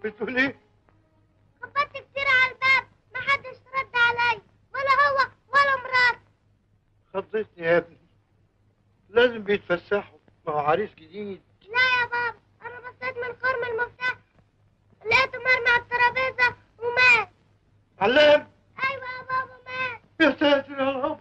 بتقول ايه؟ خبطت كتير على الباب محدش رد عليا ولا هو ولا مرات خضتني يا ابني لازم بيتفسحوا ما هو عريس جديد لا يا بابا انا بصيت من خرم المفتاح لقيته مرمي على الترابيزه ومات علام ايوه يا بابا مات يا ساتر يا رب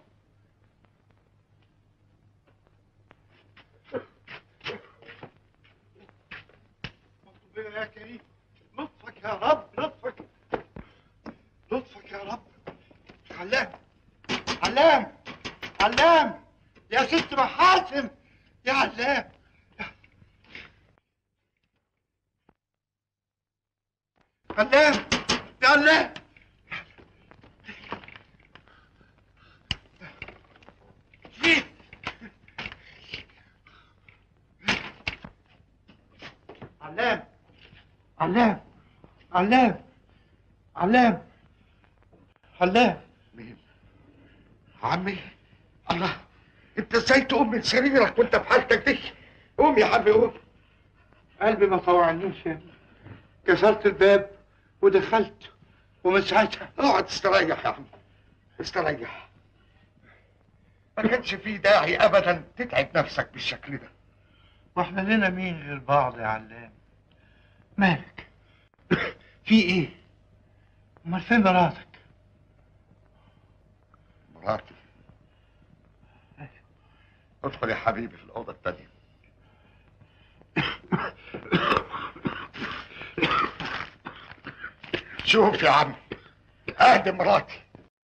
ربنا يا كريم لطفك يا رب لطفك لطفك يا رب علام علام علام يا ست محاسن يا علام علام يا علام جيت علام علام علام علام علام مين؟ عمي الله انت ازاي تقوم من سريرك وانت في حالتك دي؟ قوم يا عمي قوم قلبي ما طوعنيش يا ابني. كسرت الباب ودخلت ومن ساعتها اقعد استريح يا عم استريح ما كانش فيه داعي ابدا تتعب نفسك بالشكل ده واحنا لنا مين غير بعض يا علام مالك في ايه امال فين مراتك مراتي ادخل يا حبيبي في الاوضه الثانيه شوف يا عم ادي مراتي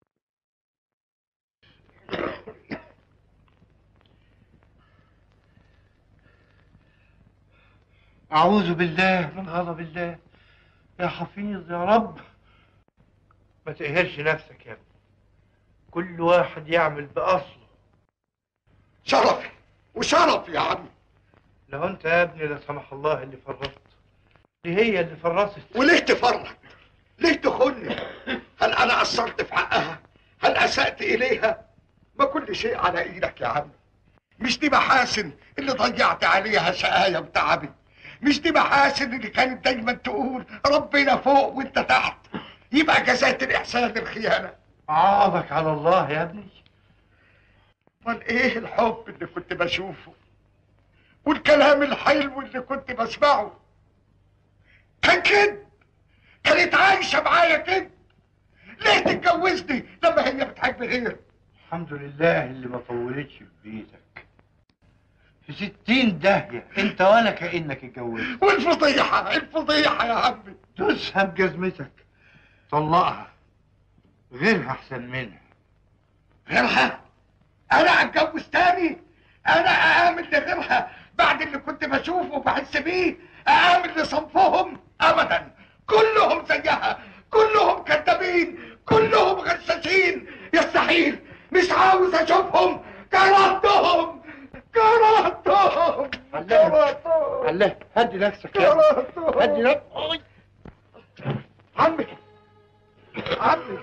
اعوذ بالله من غضب الله يا حفيظ يا رب ما تقهرش نفسك يا ابني كل واحد يعمل باصله شرفي وشرف يا عم لو انت يا ابني لا سمح الله اللي فرطت دي هي اللي فرطت وليه تفرط ليه تخوني هل انا قصرت في حقها هل اسأت اليها ما كل شيء على ايدك يا عم مش دي محاسن اللي ضيعت عليها شقايا وتعبي مش دي محاسن اللي كانت دايما تقول ربنا فوق وانت تحت يبقى جزاة الاحسان الخيانة عاضك على الله يا ابني امال ايه الحب اللي كنت بشوفه والكلام الحلو اللي كنت بسمعه كان كده كانت عايشة معايا كده ليه تتجوزني لما هي بتحب غير الحمد لله اللي ما طولتش في بيتك في ستين داهية انت ولا كأنك اتجوزت والفضيحة الفضيحة يا عمي دوسها بجزمتك طلقها غيرها احسن منها غيرها انا اتجوز تاني انا اامن لغيرها بعد اللي كنت بشوفه وبحس بيه اامن لصنفهم ابدا كلهم زيها كلهم كذابين كلهم غشاشين يستحيل مش عاوز اشوفهم كرهتهم كرهتهم كرهتهم الله هدي نفسك يا ابني. كرهتهم هدي نفسك عمي عمي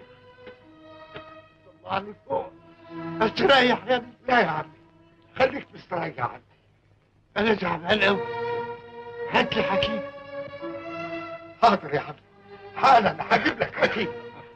طلعني فوق استريح يا ابني لا يا عمي خليك مستريح يا عمي انا زعلان قوي هات لي حكيم حاضر يا عمي حالا هجيب لك حكيم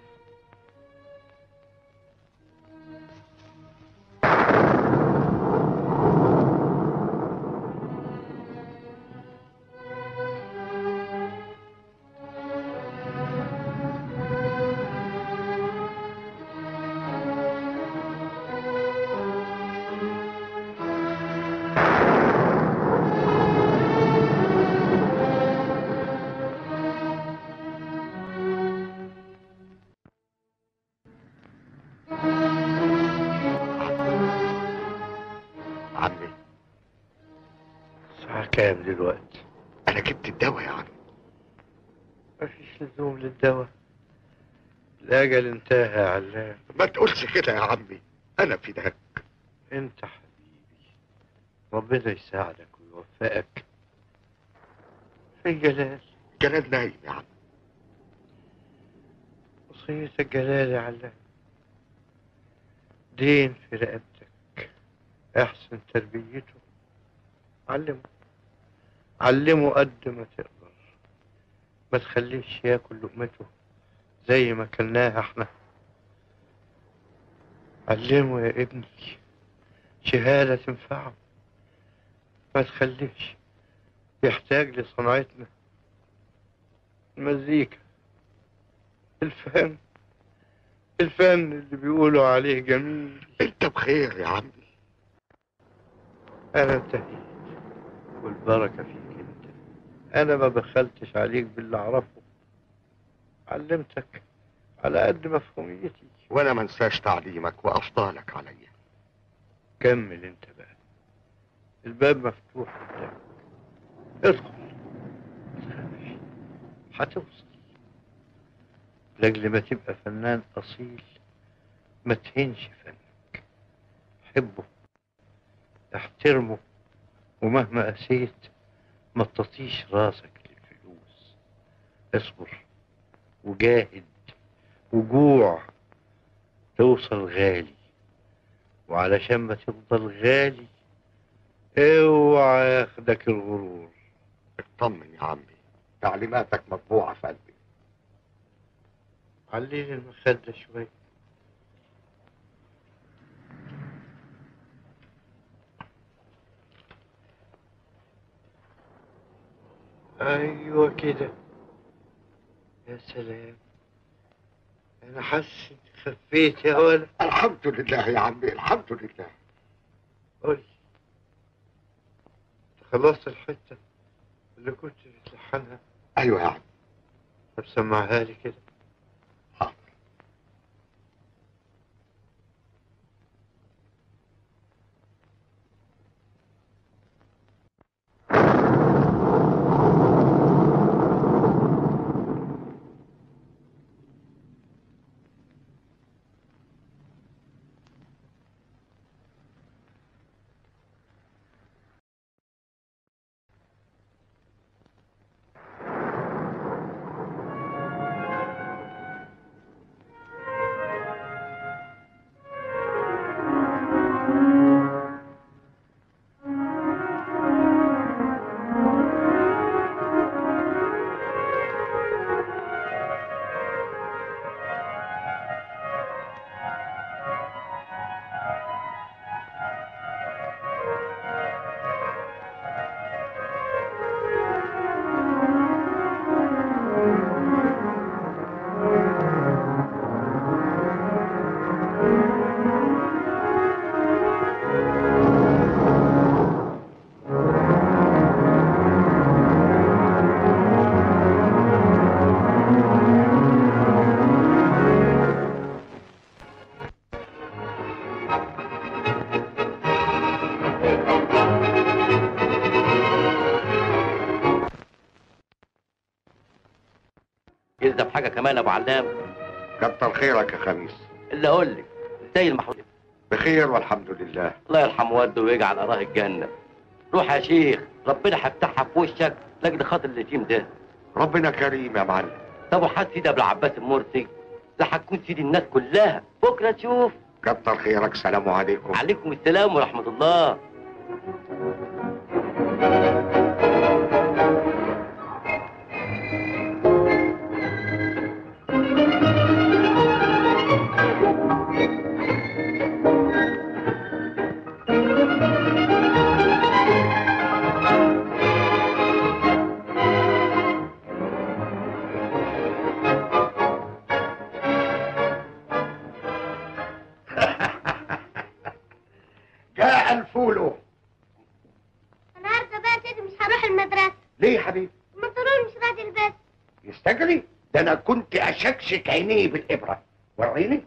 عمي الساعة كام دلوقتي؟ انا جبت الدواء يا عمي مفيش لزوم للدواء الأجل انتهى يا علام ما تقولش كده يا عمي انا في دهك انت حبيبي ربنا يساعدك ويوفقك في جلال جلال نايم يا عم وصيتك جلال يا علام دين في رقبتك احسن تربيته علمه علمه قد ما تقدر ما تخليش ياكل لقمته زي ما كلناها احنا علمه يا ابني شهادة تنفعه ما تخليش يحتاج لصنعتنا المزيكا الفن الفن اللي بيقولوا عليه جميل انت بخير يا عمي انا انتهيت والبركة فيك انت انا ما بخلتش عليك باللي اعرفه علمتك على قد مفهوميتي وانا ما انساش تعليمك وافضالك عليا كمل انت بقى الباب مفتوح قدامك ادخل ما تخافش هتوصل لاجل ما تبقى فنان اصيل ما تهنش فنك حبه احترمه ومهما قسيت ما تطيش راسك للفلوس اصبر وجاهد وجوع توصل غالي وعلشان ما تفضل غالي اوعى ياخدك الغرور اطمن يا عمي تعليماتك مطبوعة في قلبي عليني المخدة شوية ايوه كده يا سلام انا حاسس اني خفيت يا ولد الحمد لله يا عمي الحمد لله قول خلصت الحتة اللي كنت بتلحنها ايوه يا عمي طب سمعها لي كده حاضر يلزم حاجه كمان يا ابو علام كتر خيرك يا خميس اللي اقول لك ازاي المحروس بخير والحمد لله الله يرحم والده ويجعل اراه الجنه روح يا شيخ ربنا هيفتحها في وشك لاجل خاطر اليتيم ده ربنا كريم يا معلم طب وحد سيدي ابو العباس المرسي ده هتكون سيد الناس كلها بكره تشوف كتر خيرك سلام عليكم عليكم السلام ورحمه الله جاء الفول النهارده بقى يا سيدي مش هروح المدرسة ليه يا حبيبي المطرون مش راضي البس يستجري ده انا كنت اشكشك عينيه بالابره وريني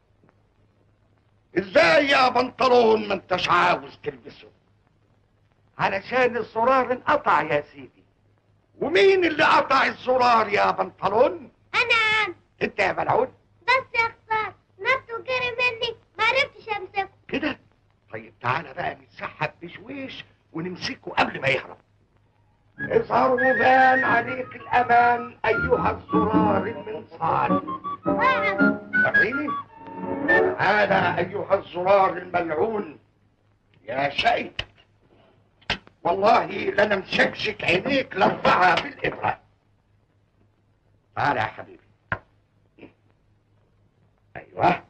ازاي يا بنطلون ما انتش عاوز تلبسه علشان الزرار انقطع يا سيدي ومين اللي قطع الزرار يا بنطلون انا عم انت يا ملعون بس يا خسارة نط وجري مني ما عرفتش امسكه كده طيب تعالى بقى نتسحب بشويش ونمسكه قبل ما يهرب اظهر وبان عليك الامان ايها الزرار المنصال اقعد وريني هذا ايها الزرار الملعون يا شقي والله لنا مشكشك عينيك لارفعها بالابره تعالى يا حبيبي ايوه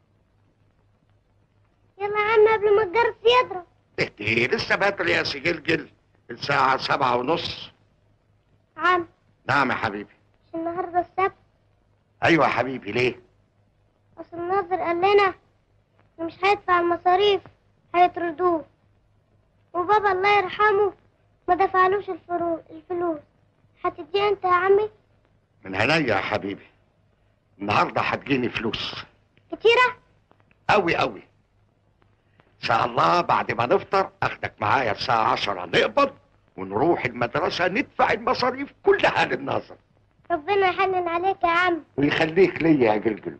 يلا يا عم قبل ما الجرس يضرب اهدي لسه بدري يا سجلجل الساعة سبعة ونص عم نعم يا حبيبي مش النهارده السبت ايوه يا حبيبي ليه اصل الناظر قال لنا إنه مش هيدفع المصاريف هيطردوه وبابا الله يرحمه ما دفعلوش الفرو... الفلوس هتديه انت يا عمي من عينيا يا حبيبي النهارده هتجيني فلوس كتيرة قوي قوي ان شاء الله بعد ما نفطر اخدك معايا الساعة عشرة نقبض ونروح المدرسة ندفع المصاريف كلها للناظر ربنا يحنن عليك يا عم ويخليك ليا يا جلجل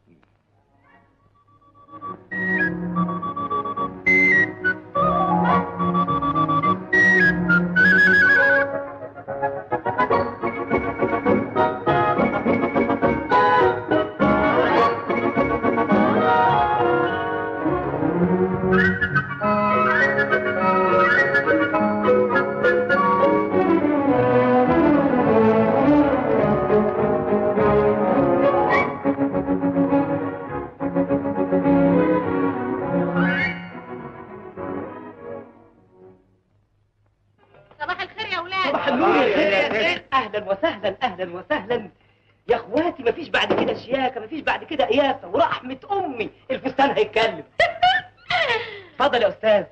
صباح الخير يا ولاد صباح النور يا خير يا خير اهلا وسهلا اهلا وسهلا يا اخواتي مفيش بعد كده شياكه مفيش بعد كده قيافه ورحمه امي الفستان هيتكلم اتفضل يا استاذ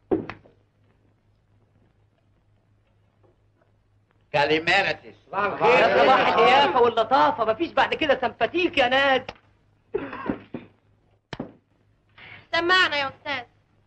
كاليميرتس يا صباح القيافه واللطافه مفيش بعد كده سمباتيك يا ناس سمعنا يا استاذ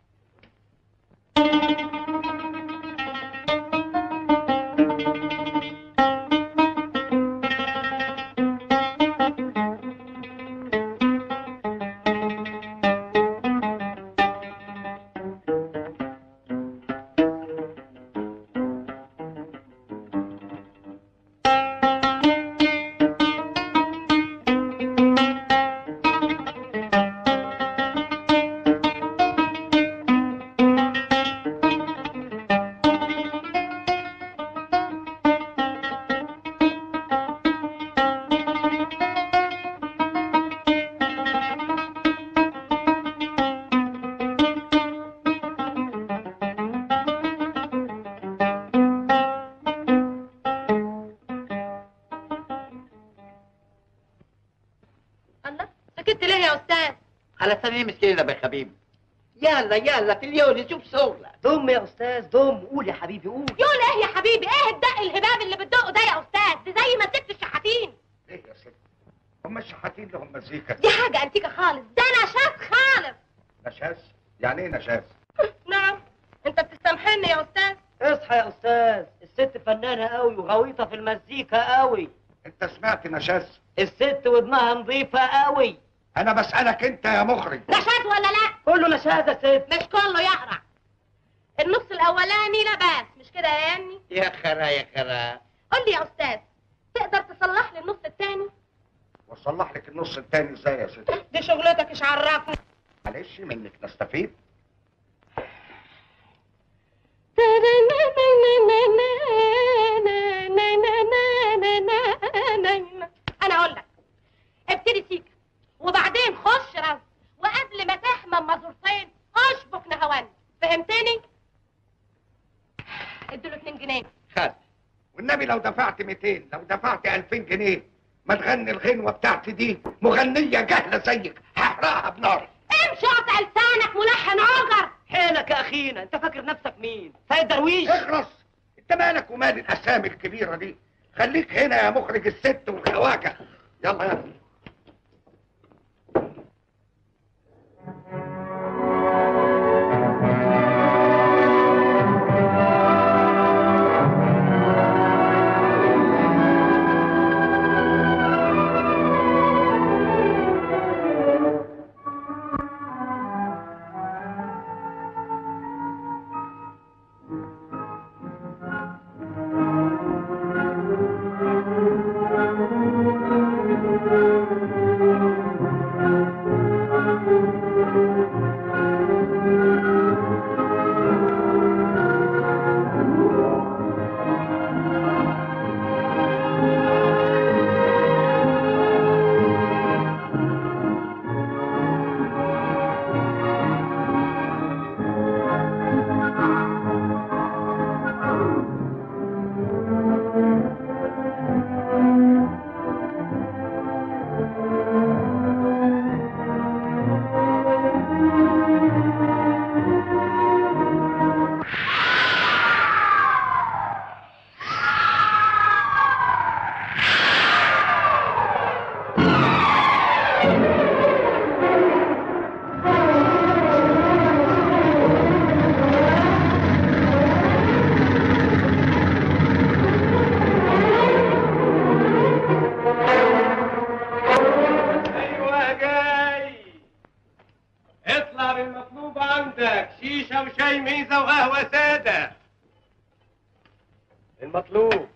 الله سكت ليه يا استاذ على سليم مش كده يا حبيبي يلا يلا في اليوم شوف شغلك ضم يا استاذ ضم قول يا حبيبي قول يقول ايه يا حبيبي ايه الدق الهباب اللي بتدقه ده يا استاذ دي زي ما ست الشحاتين ليه يا ست هم الشحاتين لهم مزيكا دي حاجه انتيكه خالص ده نشاز خالص نشاز يعني ايه نشاز نعم انت بتستمحني يا استاذ اصحى يا استاذ الست فنانه قوي وغويطه في المزيكا قوي انت سمعت نشاز الست ودنها نظيفه قوي انا بسألك انت يا مخرج نشاز ولا لا كله نشاز يا ست مش كله يقرع النص الاولاني لباس مش كده يا ياني يا خرا يا خرا قول لي يا استاذ تقدر تصلح لي النص التاني واصلح لك النص التاني ازاي يا ست دي شغلتك ايش عرفني معلش منك نستفيد انا اقول لك ابتدي سيكا وبعدين خش رز وقبل ما تحمم مزورتين اشبك نهوان فهمتني اديله 2 جنيه خد والنبي لو دفعت 200 لو دفعت 2000 جنيه ما تغني الغنوه بتاعتي دي مغنيه جهله زيك هحرقها بنار امشي قطع لسانك ملحن عجر حيلك يا اخينا انت فاكر نفسك مين سيد درويش اخرس انت مالك ومال الاسامي الكبيره دي خليك هنا يا مخرج الست والخواجه يلا يلا Thank المطلوب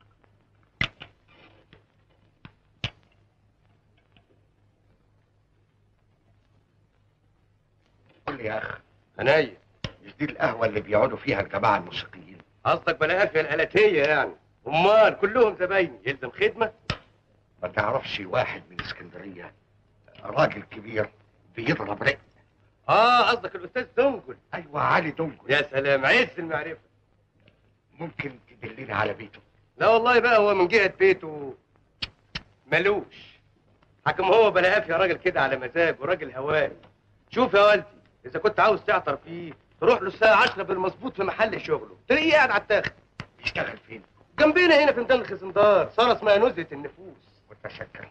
قول لي يا اخ عناية مش دي القهوه اللي بيقعدوا فيها الجماعه الموسيقيين قصدك بلا قافية الآلاتية يعني امال كلهم زبايني يلزم خدمة ما تعرفش واحد من اسكندريه راجل كبير بيضرب رق اه قصدك الاستاذ دنجل ايوه علي دنجل يا سلام عز المعرفة ممكن تدلني على بيته لا والله بقى هو من جهة بيته ملوش حكم هو بلا قافية راجل كده على مزاج وراجل هوائي شوف يا والدي اذا كنت عاوز تعطر فيه تروح له الساعة 10 بالمظبوط في محل شغله تلاقيه قاعد على التاخت يشتغل فين جنبنا هنا في ميدان الخزندار صار اسمها نزهة النفوس متشكر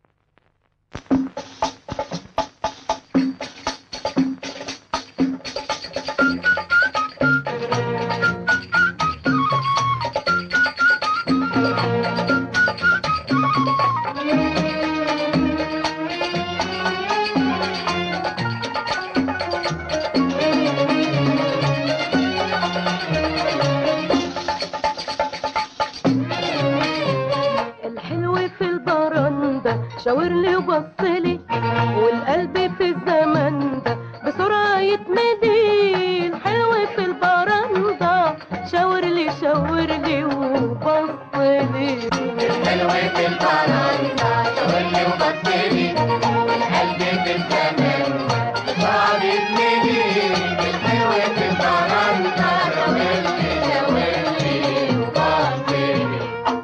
الحلو في البرندة شاور لي وبص لي والقلب في الزمن ده بسرعة يتمدي الحلو في البرندة شاور لي شاور لي وبص لي الحلو في البرندة شاور لي وبص لي والقلب في الزمن ده بسرعة يتمدي الحلو في البرندة شاور لي شاور لي وبص لي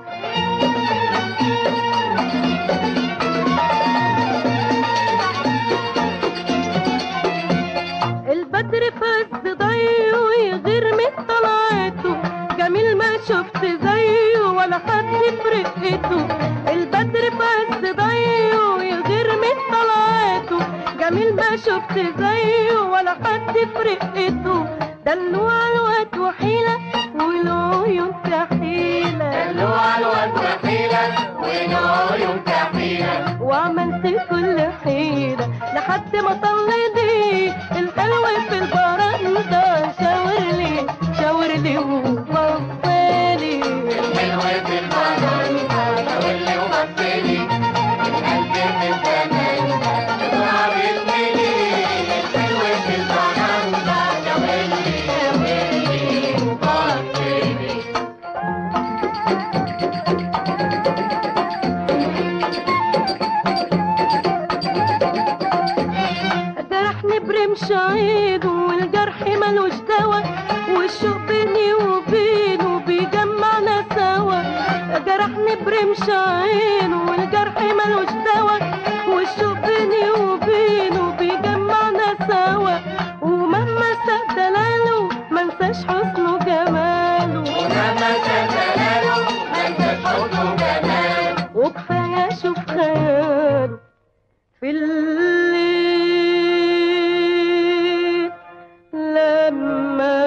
البدر فز ضيه ويغير من طلعته جميل ما شفت زيه ولا حد في رقته البدر فز ضيه ويغير من طلعته جميل ما شفت زيه ولا حد في رقته دلوع الواد وحيلة وله عيون كحيلة دلوع الواد وحيلة وله عيون كحيلة وعملت كل حيلة لحد ما طلدي الحلو في البرندة شاور لي شاور لي وبصلي الحلو في البرندة شاور لي وبصلي القلب في الزمان بسرعة بيتملي الحلو في البرندة شاور لي شاور لي وبصلي جرحني برمش عينه والجرح ملوش دوا والشوق بيني وبينه بيجمعنا سوا جرحني برمش عينه والجرح ملوش دوا والشوق بيني وبينه بيجمعنا سوا ومهما ساب دلاله منساش حسنه جماله ومهما ساب دلاله منساش حسنه جماله وكفايه اشوف خياله في الليل لما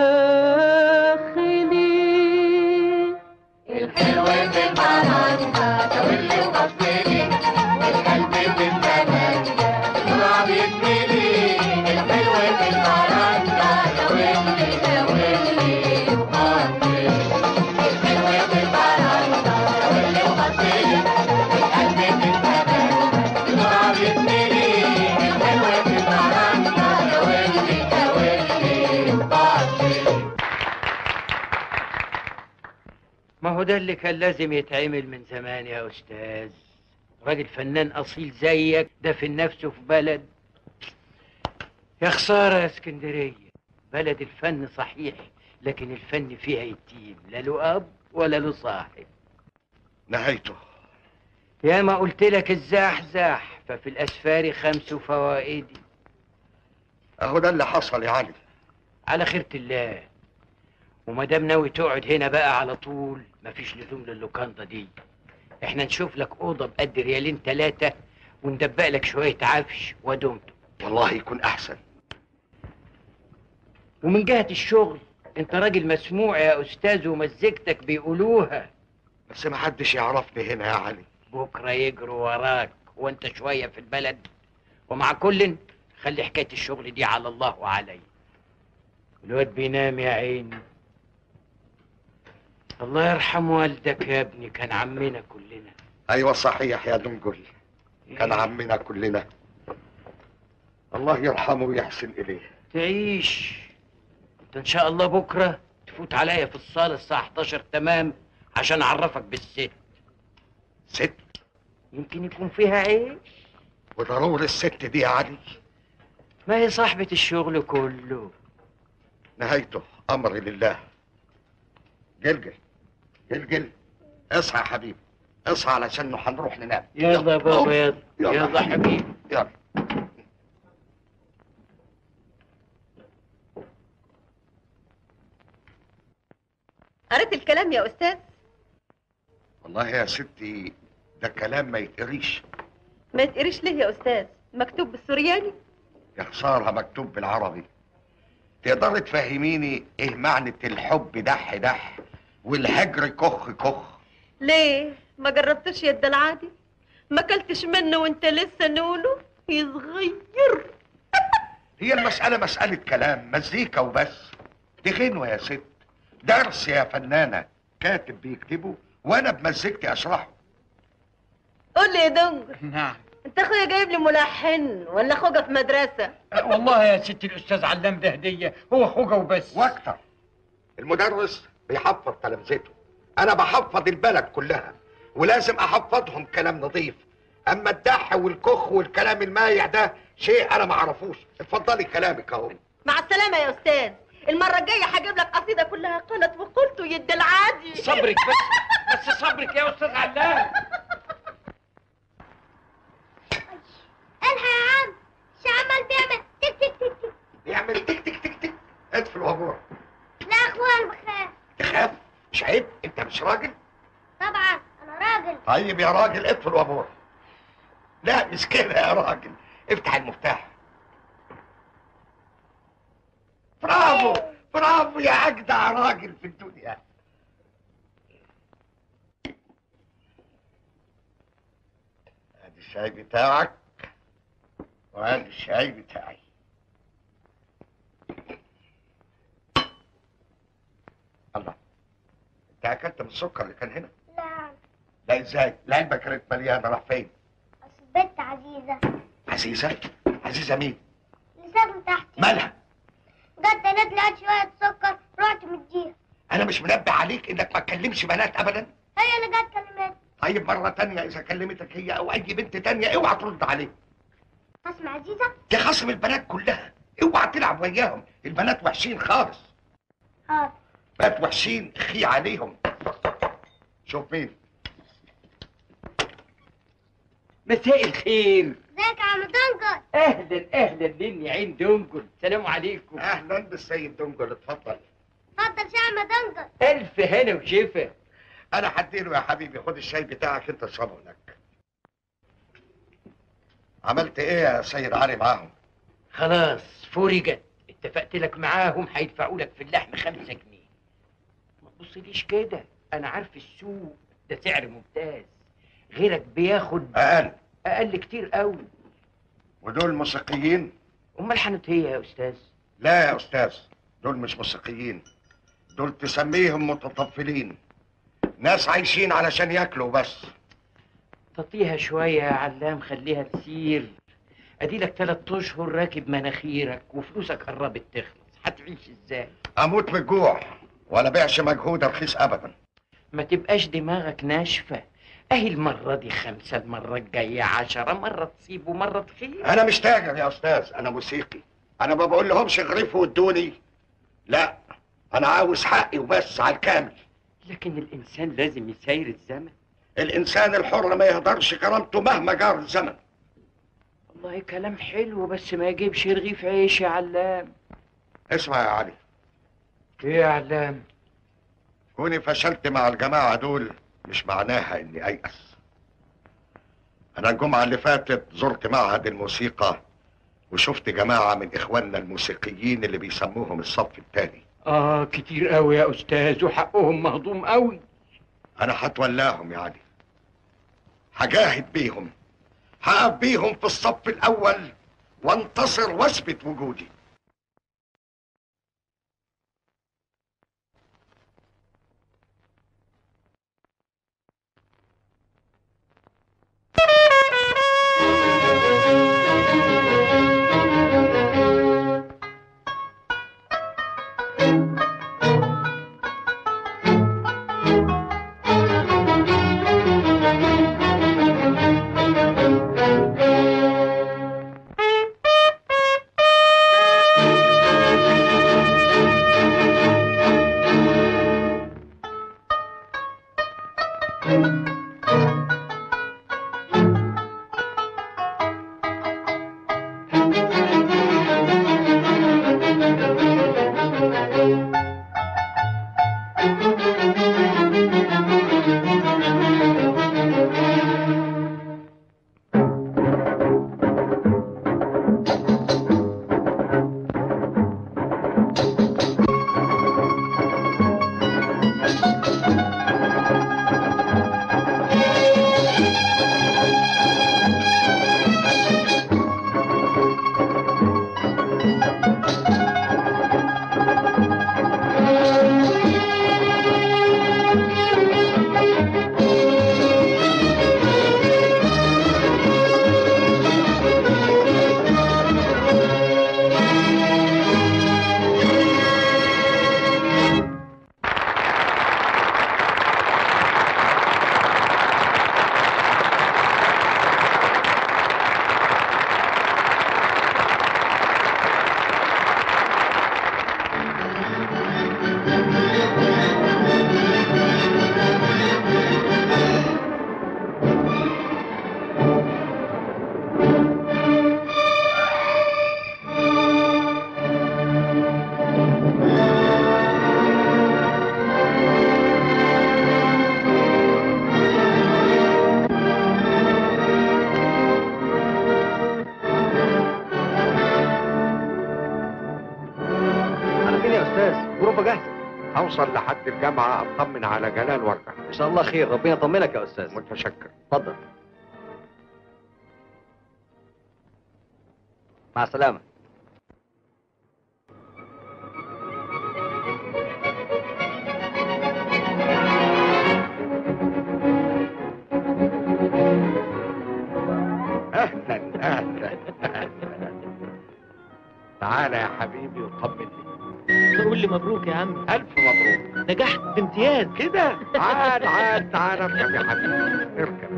خلي الحلو في البرندة تولي وبصلي والقلب في الزمندة بسرعة بيتملي الحلو في البرندة تولي تولي وبصلي الحلو في البرندة تولي وبصلي والقلب في الزمندة بسرعة بيتملي الحلو في البرندة تولي تولي وبصلي ما هو ده اللي كان لازم يتعمل من زمان يا أستاذ راجل فنان أصيل زيك دافن نفسه في بلد يا خسارة يا اسكندرية بلد الفن صحيح لكن الفن فيها يتيم لا له أب ولا له صاحب نهايته يا ما قلت لك الزاح ففي الأسفار خمس فوائدي اهو ده اللي حصل يا علي على خيرة الله وما دام ناوي تقعد هنا بقى على طول مفيش لزوم للوكاندا دي احنا نشوف لك اوضه بقد ريالين ثلاثه وندبق لك شويه عفش ودمته والله يكون احسن ومن جهه الشغل انت راجل مسموع يا استاذ ومزجتك بيقولوها بس ما حدش يعرفني هنا يا علي بكره يجروا وراك وانت شويه في البلد ومع كل خلي حكايه الشغل دي على الله وعلي الواد بينام يا عيني الله يرحم والدك يا ابني كان عمنا كلنا ايوه صحيح يا دنجل كان عمنا كلنا الله يرحمه ويحسن اليه تعيش انت ان شاء الله بكره تفوت عليا في الصاله الساعه 11 تمام عشان اعرفك بالست ست يمكن يكون فيها عيب وضروري الست دي يا علي ما هي صاحبة الشغل كله نهايته امر لله جلجل جلجل اصحى يا حبيبي اصحى علشان هنروح ننام يلا يا قوم. بابا يلا يلا حبيبي يلا قريت الكلام يا استاذ والله يا ستي ده كلام ما يتقريش ما يتقريش ليه يا استاذ مكتوب بالسورياني يا خسارة مكتوب بالعربي تقدري تفهميني ايه معنى الحب دح دح والهجر كخ كخ ليه ما جربتش يد العادي ما اكلتش منه وانت لسه نقوله يصغير هي المسألة مسألة كلام مزيكا وبس دي غنوة يا ست درس يا فنانة كاتب بيكتبه وانا بمزيكتي اشرحه قول لي يا دنجر نعم انت اخويا جايب لي ملحن ولا خوجه في مدرسه والله يا ست الاستاذ علام ده هديه هو خوجه وبس واكتر المدرس بيحفظ تلامذته انا بحفظ البلد كلها ولازم احفظهم كلام نظيف اما الدح والكخ والكلام المايع ده شيء انا ما اعرفوش اتفضلي كلامك اهو مع السلامه يا استاذ المره الجايه هجيب لك قصيده كلها قالت وقلت يد العادي صبرك بس بس صبرك يا استاذ علام الحق يا عم شو عمال بيعمل تك تك تك تك بيعمل تك تك تك تك ادفي الوابور لا اخوان بخاف تخاف مش عيب انت مش راجل طبعا انا راجل طيب يا راجل اطفي الوابور لا مش كده يا راجل افتح المفتاح برافو برافو يا اجدع راجل في الدنيا ادي الشاي بتاعك وادي الشاي بتاعي الله انت اكلت من السكر اللي كان هنا لا لا ازاي العلبه كانت مليانه راح فين اصل بنت عزيزة عزيزه عزيزه مين اللي ساكن تحتي مالها جت نادي لقيت شوية سكر رحت مديها انا مش منبه عليك انك ما تكلمش بنات ابدا هي اللي جت كلمات طيب مرة تانية إذا كلمتك هي أو أي بنت تانية اوعى ترد عليه اسمع عزيزة دي خصم البنات كلها اوعى تلعب وياهم البنات وحشين خالص حاضر بنات وحشين خي عليهم شوف مين مساء الخير ازيك يا عم دنجر اهلا اهلا مني عين دنجل سلام عليكم أهلا بالسيد دنجل اتفضل اتفضل شو يا عم دنجر الف هنا وشفا أنا هديله يا حبيبي خد الشاي بتاعك أنت اشربه هناك عملت إيه يا سيد علي معاهم؟ خلاص فرجت اتفقت لك معاهم هيدفعوا لك في اللحم خمسة جنيه ما تبصليش كده انا عارف السوق ده سعر ممتاز غيرك بياخد أقل اقل كتير قوي ودول موسيقيين؟ امال حنوت هي يا استاذ لا يا أستاذ دول مش موسيقيين دول تسميهم متطفلين ناس عايشين علشان ياكلوا بس تطيها شوية يا علام خليها تسير اديلك تلات اشهر راكب مناخيرك وفلوسك قربت تخلص هتعيش ازاي اموت من الجوع ولا بيعش مجهود رخيص ابدا ما تبقاش دماغك ناشفة اهي المرة دي خمسة المرة الجاية عشرة مرة تصيب ومرة تخيب انا مش تاجر يا استاذ انا موسيقي انا ما بقول لهمش اغرفوا وادوني لا انا عاوز حقي وبس على الكامل لكن الانسان لازم يسير الزمن الانسان الحر ما يهدرش كرامته مهما جار الزمن والله كلام حلو بس ما يجيبش رغيف عيش يا علام اسمع يا علي ايه يا علام كوني فشلت مع الجماعة دول مش معناها اني ايأس انا الجمعة اللي فاتت زرت معهد الموسيقى وشفت جماعة من اخواننا الموسيقيين اللي بيسموهم الصف التاني اه كتير قوي يا استاذ وحقهم مهضوم قوي انا هتولاهم يا علي هجاهد بيهم هقف بيهم في الصف الاول وانتصر واثبت وجودي على فين يا استاذ غرفه جاهزه هوصل لحد الجامعة اطمن على جلال وارجع ان شاء الله خير ربنا يطمنك يا استاذ متشكر اتفضل مع السلامه اهلا اهلا اهلا تعالى يا حبيبي وطمني تقول لي مبروك يا عم الف مبروك نجحت بامتياز كده تعال تعال تعال اركب يا حبيبي اركب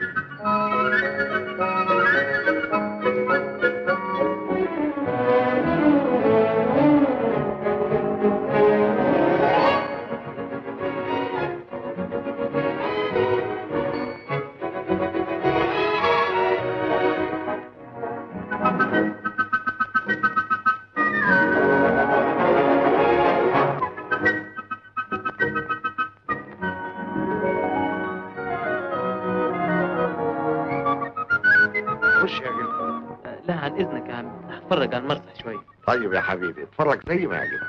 خش يا جلد لا عن اذنك يا عم هتفرج على المسرح شويه طيب يا حبيبي اتفرج زي ما يعجبك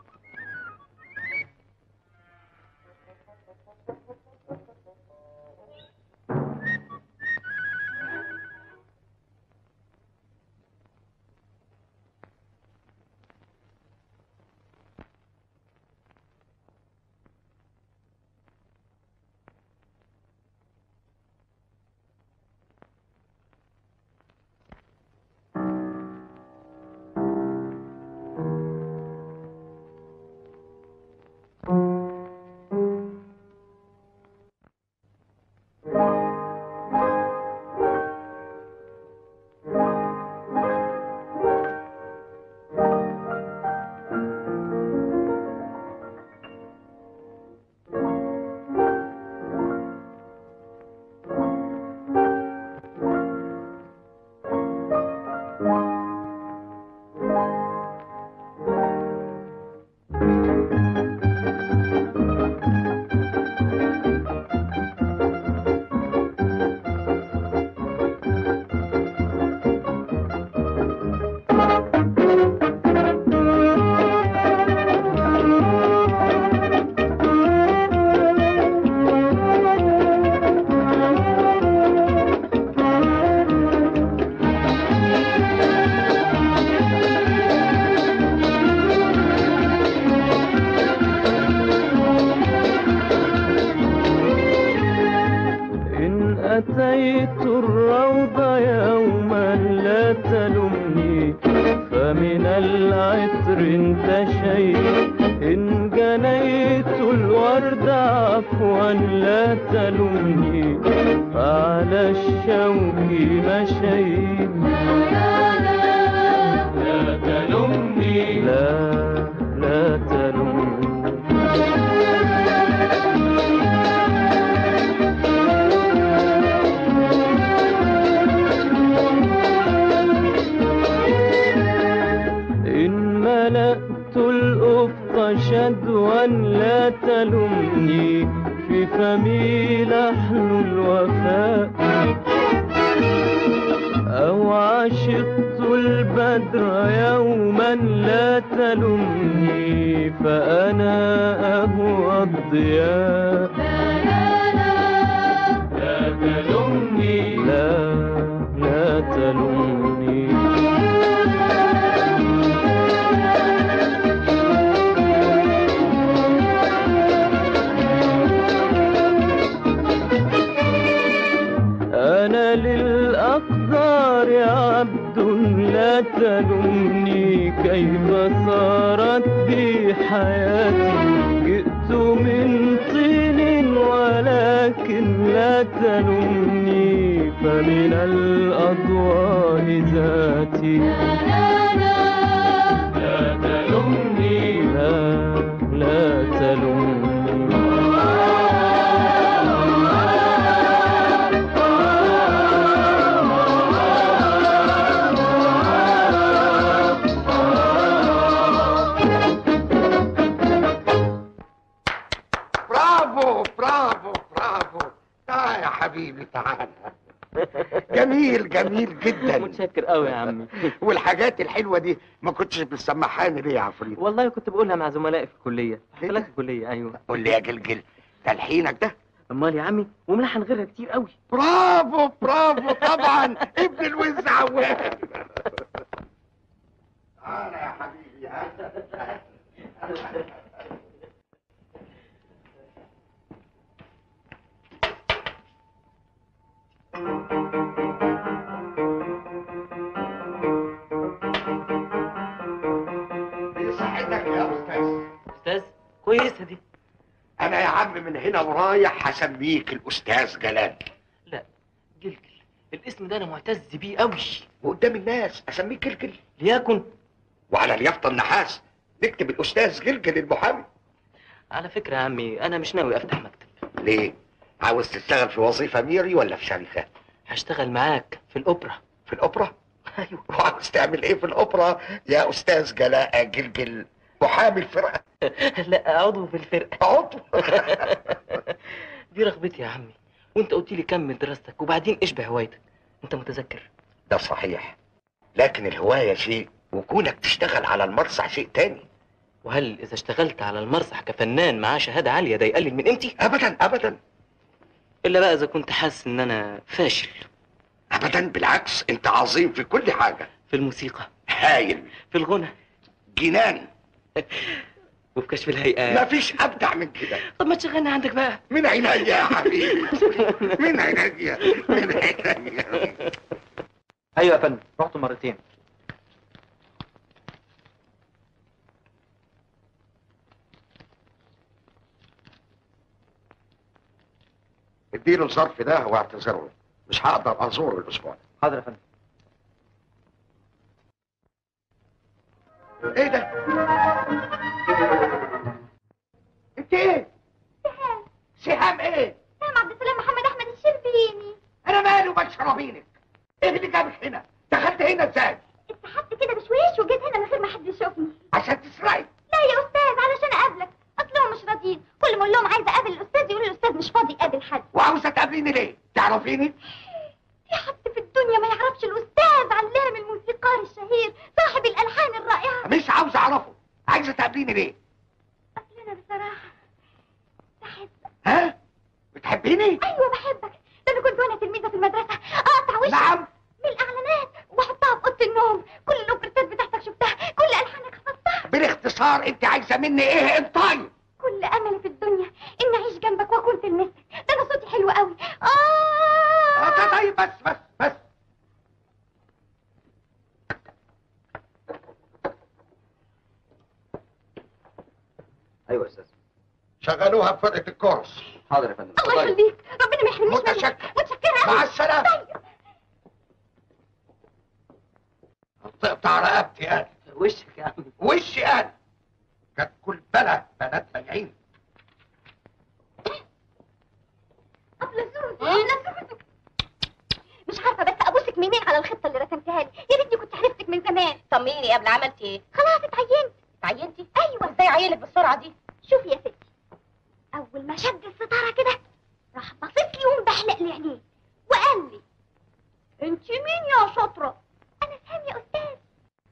أتيت الروض يوما لا تلمني فمن العطر انتشيت إن جنيت الورد عفوا لا تلمني على الشوك مشيت لا تلمني لا لا تلمني قلبي لحن الوفاء أو عشقت البدر يوما لا تلمني فأنا أهوى الضياء لا تلمني لا لا تلمني أنا للأقدار عبد لا تلمني كيف صارت بي حياتي جئت من طين ولكن لا تلمني فمن الأضواء ذاتي لا تلمني لا لا تلمني برافو برافو برافو تعال يا حبيبي تعال جميل جميل جدا متشكر قوي يا عمي والحاجات الحلوه دي ما كنتش بتسمحاني ليه يا عفريت والله كنت بقولها مع زملائي في الكليه حفلات الكليه ايوه قول لي يا جلجل تلحينك ده امال يا عمي وملحن غيرها كتير قوي برافو برافو طبعا ابن الوز عواد تعالى يا حبيبي بيساعدك يا استاذ استاذ كويسه دي انا يا عم من هنا ورايح هسميك الاستاذ جلال لا جلجل الاسم ده انا معتز بيه قوي وقدام الناس اسميك جلجل ليكن وعلى اليافطه النحاس نكتب الاستاذ جلجل المحامي على فكره يا عمي انا مش ناوي افتح مكتب ليه عاوز تشتغل في وظيفه ميري ولا في شركه هشتغل معاك في الاوبرا في الاوبرا ايوه وعاوز تعمل ايه في الاوبرا يا استاذ جلاء جلجل محامي الفرقه لا عضو في الفرقه عضو دي رغبتي يا عمي وانت قلت لي كمل دراستك وبعدين اشبه هوايتك انت متذكر ده صحيح لكن الهوايه شيء وكونك تشتغل على المسرح شيء تاني وهل اذا اشتغلت على المسرح كفنان معاه شهاده عاليه ده يقلل من قيمتي ابدا ابدا الا بقى اذا كنت حاسس ان انا فاشل ابدا بالعكس انت عظيم في كل حاجه في الموسيقى هايل في الغنى جنان وفي كشف الهيئات مفيش ابدع من كده طب ما تشغلني عندك بقى من عينيا يا حبيبي من عينيا من عينيا ايوه يا فندم رحت مرتين اديله الظرف ده واعتذر له مش هقدر ازور الاسبوع ده حاضر يا فندم ايه ده انت ايه سهام ايه سام عبد السلام محمد احمد الشربيني انا مالي ومال شرابينك ايه اللي جابك هنا دخلت هنا ازاي اتسحبت كده بشويش وجيت هنا من غير ما حد يشوفني عشان تسرقي لا يا استاذ علشان اقابلك اصلهم مش راضيين كل ما اقول لهم عايزه اقابل الاستاذ يقولوا الاستاذ مش فاضي يقابل حد وعاوزه تقابليني ليه تعرفيني في حد في الدنيا ما يعرفش الاستاذ علام الموسيقار الشهير صاحب الالحان الرائعه مش عاوز اعرفه عايزه تقابليني ليه اصل انا بصراحه بحبك ها بتحبيني ايوه بحبك ده انا كنت وانا تلميذه في المدرسه اقطع وشك نعم من الاعلانات واحطها في اوضه النوم كل الاوبريتات بتاعتك شفتها كل الحانك حفظتها بالاختصار انت عايزه مني ايه انطقي كل املي في الدنيا ان اعيش جنبك واكون تلميذتك ده انا صوتي حلو قوي اه آه، طيب بس بس بس ايوه يا استاذ شغلوها في فرقه الكورس حاضر يا فندم الله يخليك ربنا ما يحرمنيش منك. متشكر. متشكره مع أوي. السلامة. طيب. تقطع رقبتي انا وشك يا عم وشي انا كانت كل بلا بنات بياعين أبلة زوز أبلة زوز مش عارفه بس ابوسك منين على الخطه اللي رسمتها لي يا ريتني كنت عرفتك من زمان طمنيني قبل عملتي ايه خلاص اتعينت اتعينتي ايوه ازاي عينك بالسرعه دي شوفي يا ستي اول ما شد الستاره كده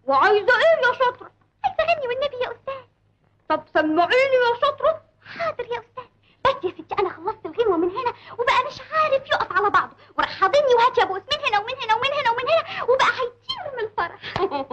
وعايزه ايه يا شاطره عايزة اغني والنبي يا استاذ طب سمعيني يا شاطره حاضر يا استاذ بس يا ستي انا خلصت الغنوة من هنا وبقى مش عارف يقف على بعضه وراح حاضني وهات يا بوس من هنا ومن هنا ومن هنا ومن هنا وبقى هيطير من الفرح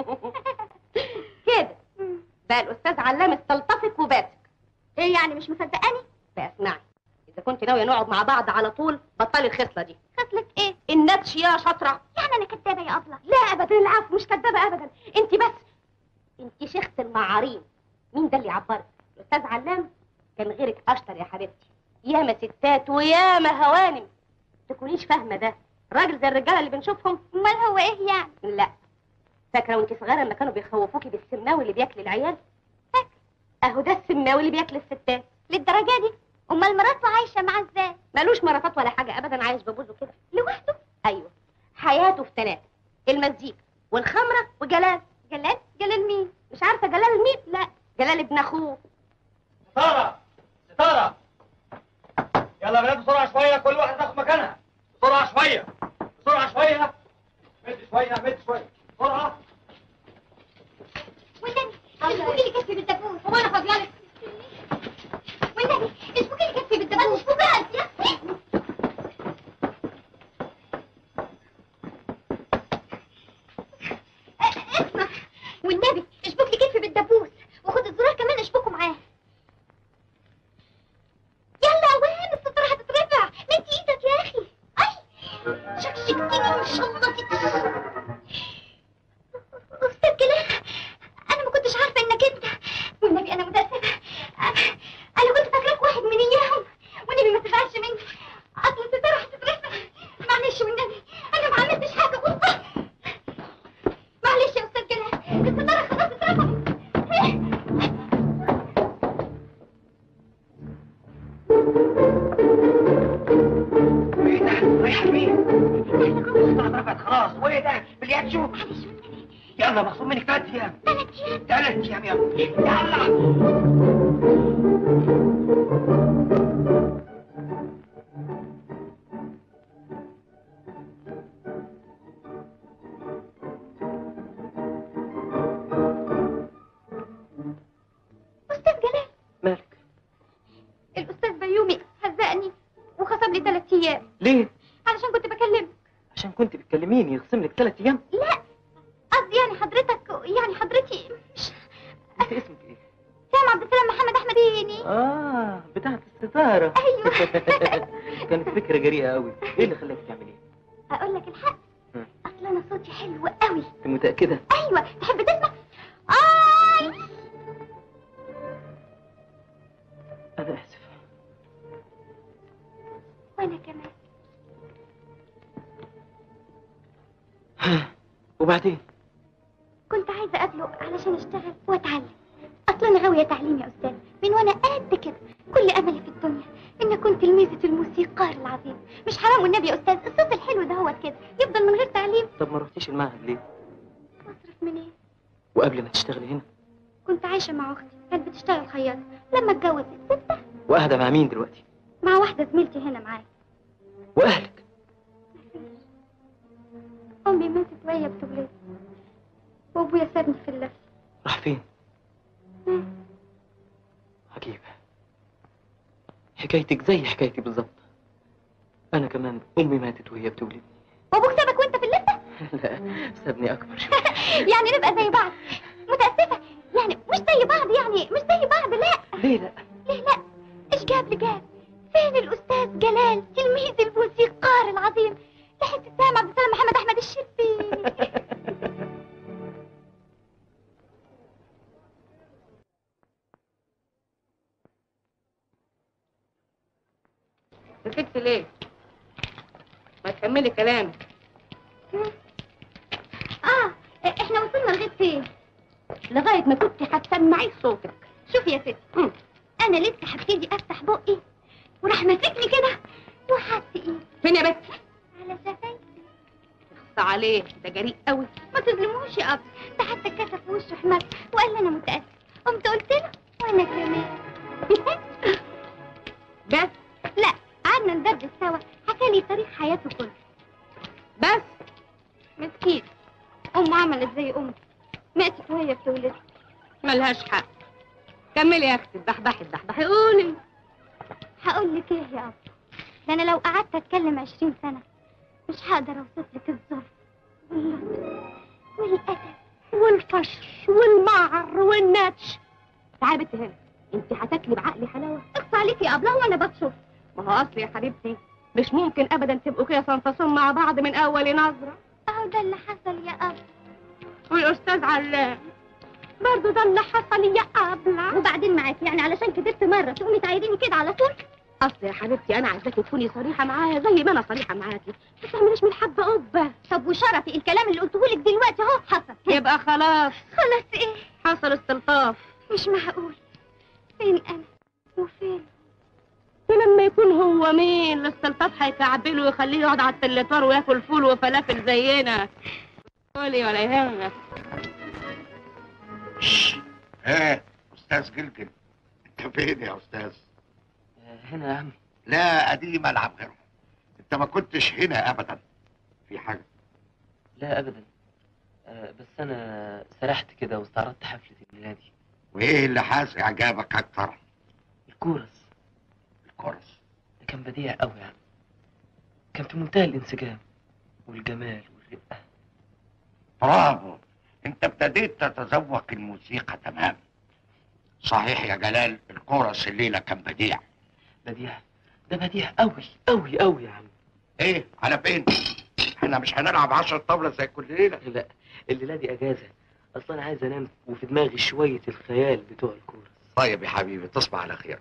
كده بقى الاستاذ علام استلطفك وباتك ايه يعني مش مصدقاني بقى اسمعي اذا كنت ناويه نقعد مع بعض على طول بطلي الخصله دي خصلة ايه النتش يا شاطره يعني انا كدابة يا ابله لا ابدا العفو مش كدابه ابدا انت بس انت شيخه المعارين مين ده اللي عبرك الاستاذ علام كان غيرك اشطر يا حبيبتي ياما ستات وياما هوانم تكونيش فاهمه ده راجل زي الرجاله اللي بنشوفهم امال هو ايه يعني لا فاكره وانت صغيره لما كانوا بيخوفوكي بالسماوي اللي بياكل العيال فاكره اهو ده السماوي اللي بياكل الستات للدرجة دي امال مراته عايشة معاه ازاي ملوش مرافات ولا حاجه ابدا عايش ببوزه كده لوحده ايوه حياته في تناقض المزيكا والخمره وجلال جلال جلال مين مش عارفه جلال مين لا جلال ابن اخوه ستارة ستارة يلا يا بنات بسرعة شوية كل واحد تاخد مكانها بسرعة شوية بسرعة شوية مد شوية مد شوية بسرعة والنبي اشبكي لي كتفي بالدبوس هو انا فاضيالك والنبي اشبكي لي كتفي بالدبوس وبس يا اه، اسمع والنبي اشبك لي كتفي بالدبوس وخد الزرار كمان اشبكه معاه يلا يا وين الستارة هتترفع مد ايدك يا اخي اي شكشكتني وان شاء الله تتش استاذ جلال انا ما كنتش عارفه انك انت والنبي انا متاسفه انا أنا كنت فاكراك واحد من اياهم والنبي ما تزعلش مني اصل الستاره هتترفع معلش والنبي انا ما عملتش حاجه بص معلش يا استاذ جلال الستاره خلاص اترفعت ايه ده؟ رايحة فين؟ الساعة اترفعت خلاص وايه ده؟ باليد شوف يلا مخصوم منك ثلاث ايام ثلاث ايام ثلاث ايام يلا يلا استاذ جلال مالك الاستاذ بيومي هزقني وخصم لي ثلاث ايام ليه؟ علشان كنت بكلمك عشان كنت بتكلميني يخصم لك ثلاث ايام لا قصدي يعني حضرتك يعني حضرتي مش انت اسمك ايه؟ سام عبد السلام محمد احمد ديني اه بتاعت الستارة ايوه كانت فكرة جريئة قوي ايه اللي خلاك تعملي ايه؟ اقول لك الحق مم. اصل انا صوتي حلو قوي انت متأكدة؟ ايوه تحب تسمع اي انا اسف وانا كمان وبعدين؟ كنت عايزه اقابله علشان اشتغل واتعلم اصل انا غاويه تعليم يا استاذ من وانا قد كده كل املي في الدنيا ان اكون تلميذه الموسيقار العظيم مش حرام والنبي يا استاذ الصوت الحلو ده هو كده يفضل من غير تعليم طب ما رحتيش المعهد ليه؟ اصرف منين وقبل ما تشتغلي هنا كنت عايشه مع اختي كانت بتشتغل خياطه لما اتجوزت سبتها وقاعدة مع مين دلوقتي؟ مع واحده زميلتي هنا معايا واهلك امي ماتت وهي بتولد وابويا سابني في اللف راح فين؟ مات. عجيبة حكايتك زي حكايتي بالظبط أنا كمان أمي ماتت وهي بتولدني وابوك سابك وانت في اللفه لا سابني أكبر شوية يعني نبقى زي بعض متاسفه يعني مش زي بعض يعني مش زي بعض لا ليه لا؟ ليه لا ايش جاب لجاب فين الاستاذ جلال تلميذ الموسيقار العظيم لحق السلام عبد السلام محمد احمد الشربيني سكت ليه ما تكملي كلامك اه احنا وصلنا لغايه فين لغايه ما كنت هتسمعي صوتك شوفي يا ستي مم. انا لسه هبتدي افتح بقي وراح ماسكني كده وحط ايدي فين يا بت على شفايفي اخص عليه ده جريء قوي ما تظلموش يا اب ده حتى كشف في وشه حمار وقال لي انا متاسف قمت قلت له وانا كمان بس لا قعدنا ندردش سوا حكى لي تاريخ حياته كله بس مسكين امه عملت زي امي ماتت وهي بتولد ملهاش حق كملي يا اختي الدحدحي الدحدحي قولي هقول لك ايه يا ابا ده انا لو قعدت اتكلم عشرين سنة مش هقدر اوصف لك الظرف واللطف والأدب والفشر والمعر والنتش تعالي بنت هنا انت هتاكلي بعقلي حلاوه اقصى عليكي يا ابله وانا بشوف ما هو اصل يا حبيبتي مش ممكن ابدا تبقوا كده صنفصون مع بعض من اول نظره اهو ده اللي حصل يا ابله والاستاذ علام برضه ده اللي حصل يا ابله وبعدين معاكي يعني علشان كدبت مرة تقومي تعايريني كده على طول اصل يا حبيبتي انا عايزاكي تكوني صريحه معايا زي ما انا صريحه معاكي ما تعمليش من الحبه قبه طب وشرفي الكلام اللي قلته لك دلوقتي اهو حصل يبقى خلاص خلاص ايه حصل استلطاف مش معقول فين انا وفين ولما يكون هو مين الاستلطاف هيكعبله ويخليه يقعد على التليفون وياكل فول وفلافل زينا قولي ولا يهمك ايه استاذ جلجل انت فين يا استاذ هنا يا عم لا قديم العب غيره انت ما كنتش هنا ابدا في حاجه لا ابدا آه، بس انا سرحت كده واستعرضت حفله ميلادي وايه اللي حاز اعجابك اكتر الكورس الكورس ده كان بديع قوي يعني كان في منتهى الانسجام والجمال والرقه برافو انت ابتديت تتذوق الموسيقى تمام صحيح يا جلال الكورس الليله كان بديع بديع ده بديع قوي قوي قوي يا عم ايه على فين احنا مش هنلعب عشر طاوله زي كل ليله لا الليله دي اجازه اصلا انا عايز انام وفي دماغي شويه الخيال بتوع الكورس طيب يا حبيبي تصبح على خير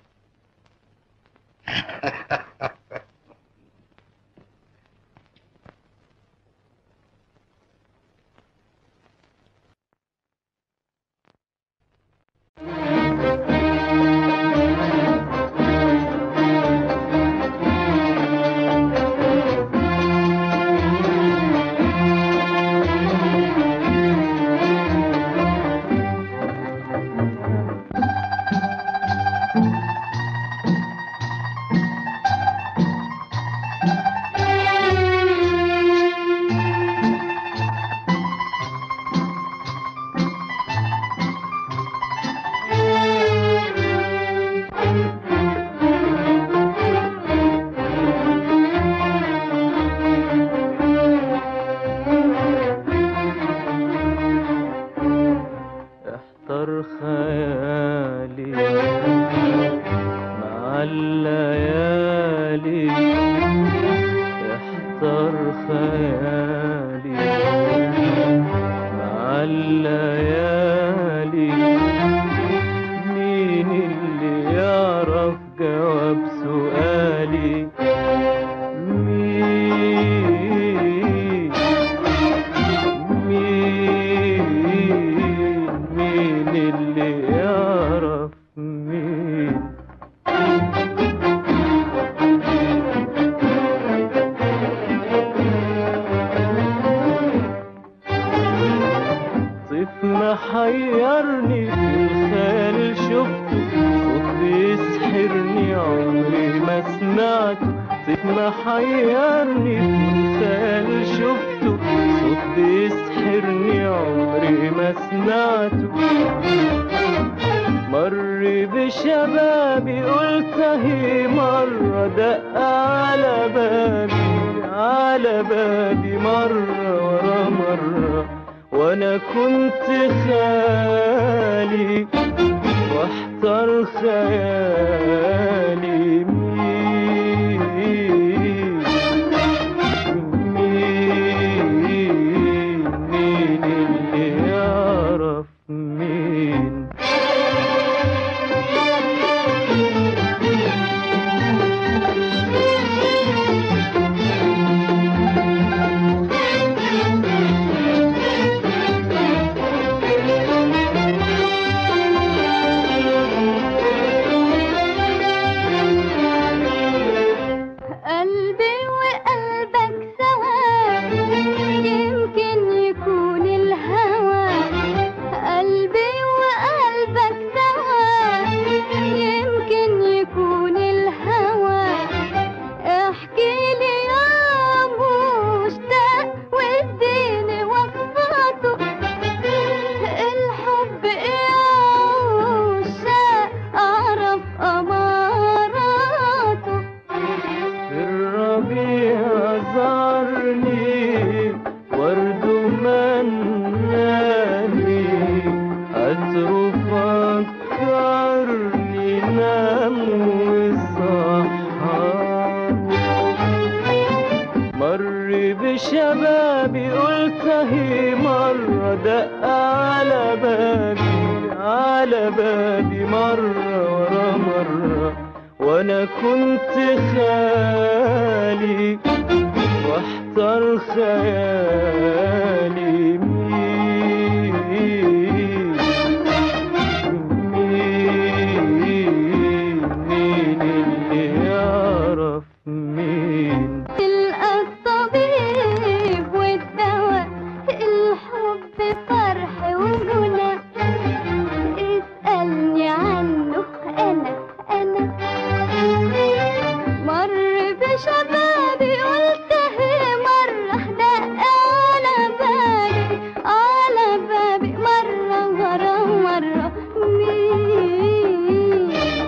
احضر خيالي مع الليالي احضر خيالي مع الليالي مين اللي يعرف جواب سؤالي مين مين مين اللي يعرف مين صيف محيرني في الخيال شفته صوت بيسحرني عمري ما سمعته صيف محيرني في الخيال شفته صوت بيسحرني عمري ما سمعته مر بشبابي قلت هي مرة دق على بابي على بابي مرة ورا مرة وانا كنت خالي واحتر خيالي مين مين مين اللي يعرف مين قلبي وقلبك سوا يمكن يكون الهوى قلبي وقلبك سوا يمكن يكون الهوى احكي لي يا مشتاق واديني وصفاته بشبابي قلت هي مرة دق على بابي على بابي مرة ورا مرة وانا كنت خالي واحتار خيالي مين مين مين اللي يعرف مين تلقى الطبيب والدواء الحب فرح وغنى اسألني عنه أنا أنا مر بشبابي قلت هي مرة دق على بابي على بابي مرة ورا مرة مين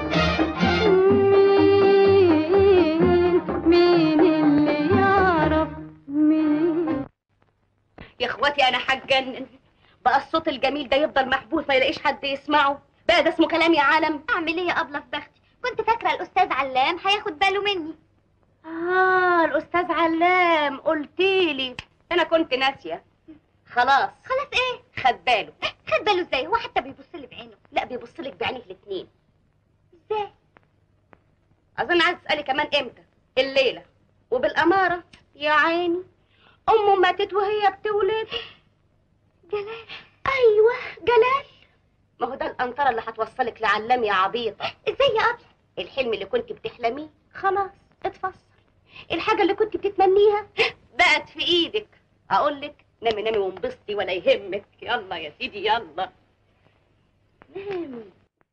مين مين اللي يعرف مين يا اخواتي انا هتجنن بقى الصوت الجميل ده يفضل محبوس ما يلاقيش حد يسمعه بقى ده اسمه كلام يا عالم اعمل ايه يا ابله في بختي كنت فاكره الاستاذ علام هياخد باله مني اه الاستاذ علام قلتيلي انا كنت ناسيه خلاص خلاص ايه خد باله خد باله ازاي هو حتى بيبص لي بعينه لا بيبص لك بعينيه الاتنين ازاي اظن عايز تسالي كمان امتى الليله وبالاماره يا عيني امه ماتت وهي بتولد جلال ايوه جلال ما هو ده القنطره اللي هتوصلك لعلام يا عبيطه ازاي يا ابله الحلم اللي كنت بتحلميه خلاص اتفصل الحاجه اللي كنت بتتمنيها بقت في ايدك اقول لك نامي نامي وانبسطي ولا يهمك يلا يا سيدي يلا نامي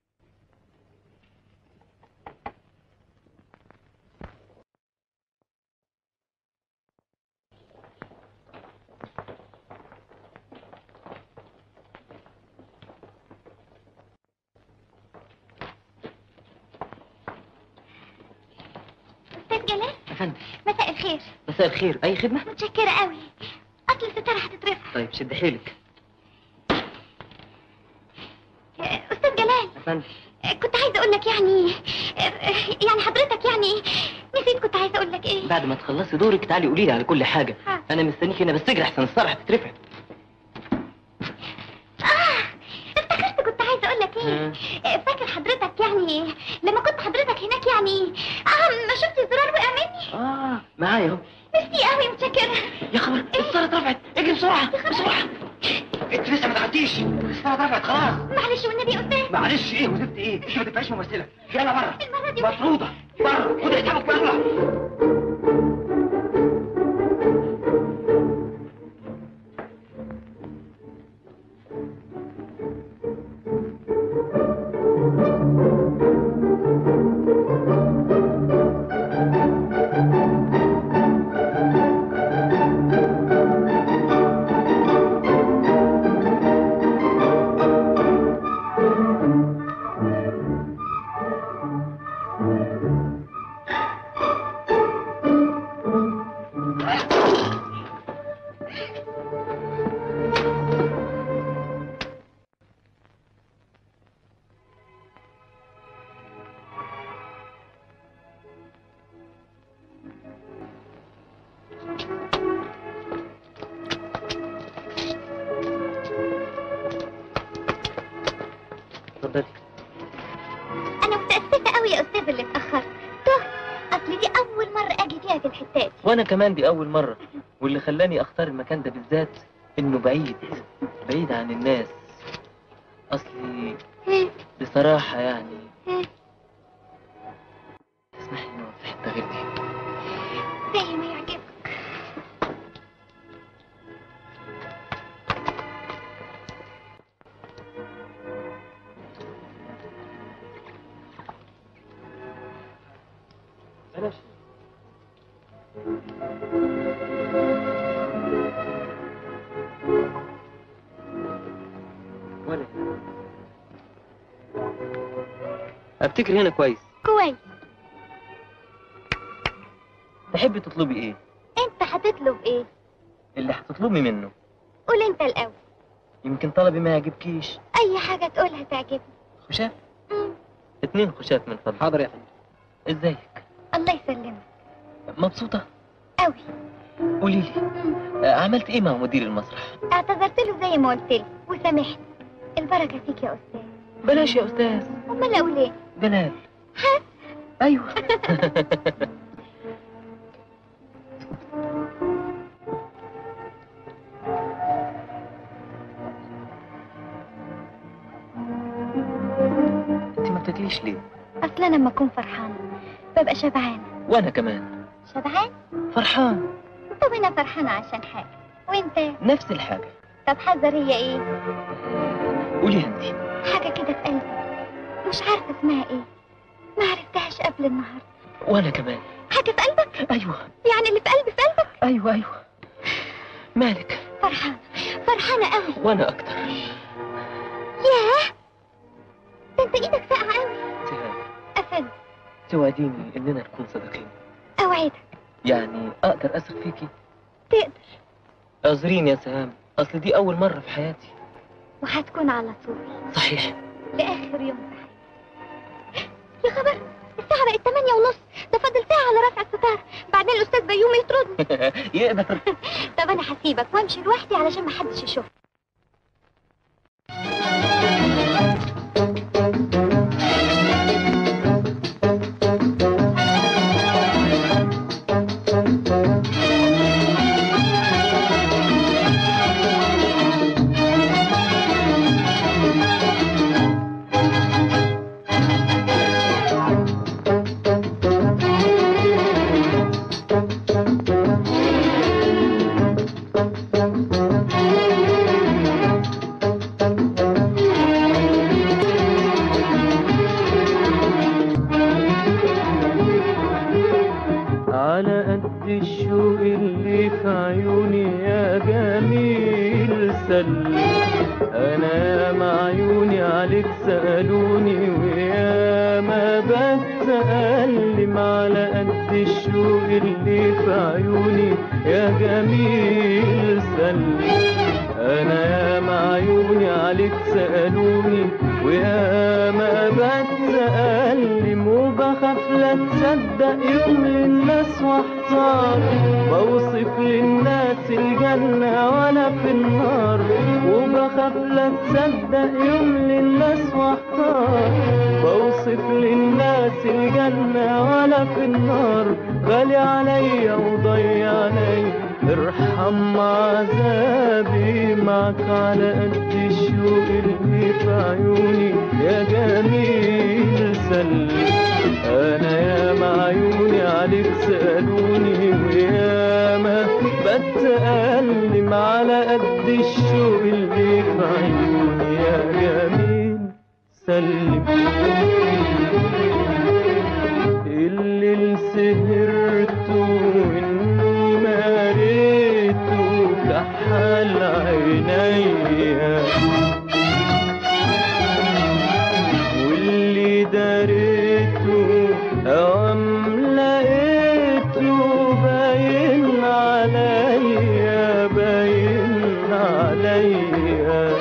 استاذ جلال يا فندم مساء الخير مساء الخير اي خدمه متشكره قوي اصل الستاره هتترفع طيب شد حيلك استاذ جلال يا فندم كنت عايزه اقول لك يعني يعني حضرتك يعني نسيت كنت عايزه اقول لك ايه بعد ما تخلصي دورك تعالي قولي لي على كل حاجه ها. انا مستنيك هنا بس اجري احسن الصرح تترفع اه افتكرت كنت عايزه اقول لك ايه فاكر حضرتك يعني لما كنت حضرتك هناك يعني اه ما شفت الزرار وقع مني اه معايا اهو ميرسي قوي متشكره يا خبر الصرة اترفعت اجري بسرعه بسرعه انت لسه ما تعديش الصرة اترفعت خلاص معلش والنبي يا استاذ معلش ايه وزفت ايه انت ما تبقاش ممثله يلا بره المره دي مطروده بره خد حسابك بره اتفضلي انا متاسفه قوي يا استاذ اللي اتاخرت تهت اصل دي اول مره اجي فيها في الحتات وانا كمان دي اول مره واللي خلاني اختار المكان ده بالذات انه بعيد بعيد عن الناس اصلي بصراحه يعني تسمحي نقعد في حته غير دي زي ما يعجبك بلاش ولا افتكر هنا كويس كويس تحبي تطلبي ايه انت هتطلب ايه اللي هتطلبي منه قول انت الاول يمكن طلبي ما يعجبكيش اي حاجه تقولها تعجبني خشاف مم. اتنين خشاف من فضلك حاضر يا فندم ازيك الله يسلمك مبسوطه قوي قولي لي آه، عملت ايه مع مدير المسرح اعتذرت له زي ما قلت لي وسامحت البركه فيك يا استاذ بلاش يا استاذ امال اقول ايه جلال ها ايوه انت ما بتاكليش ليه اصل انا لما اكون فرحانه ببقى شبعانه وانا كمان شبعان فرحان طب انا فرحانه عشان حاجه وانت نفس الحاجه طب حذر هي ايه قوليها انت حاجه كده في قلبي مش عارفه اسمها ايه ما عرفتهاش قبل النهارده وانا كمان حاجه في قلبك ايوه يعني اللي في قلبي في قلبك ايوه ايوه مالك فرحانه فرحانه قوي وانا اكتر ياه ده انت ايدك ساقعه قوي سهام افند توعديني اننا نكون صديقين اوعدك يعني اقدر اثق فيكي تقدر اعذريني يا سهام اصل دي اول مره في حياتي وهتكون على طول صحيح لاخر يوم في حياتي يا خبر الساعة بقت 8 ونص ده فاضل ساعة على رفع الستار بعدين الأستاذ بيومي يطردني يقدر طب أنا هسيبك وأمشي لوحدي علشان محدش يشوف على قد الشوق اللي في عيوني يا جميل سلم انا يا ما عيوني عليك سألوني ويا ما بتألم على قد الشوق اللي في عيوني يا جميل سلم انا يا ما عيوني عليك سألوني ويا ما بتألم وبخاف لا تصدق يوم للناس واحتار بوصف للناس الجنة وانا في النار وبخاف لا تصدق يوم للناس واحتار بوصف للناس الجنة وانا في النار غالي عليا وضيع عليا ارحم عذابي معك على قد الشوق اللي في عيوني يا جميل سلم انا يا ما عيوني عليك سألوني ويا ما بتألم على قد الشوق اللي في عيوني يا جميل سلم اللي سهرته واني مريته كحل عينيا واللي داريته أوام لقيته باين عليا باين عليا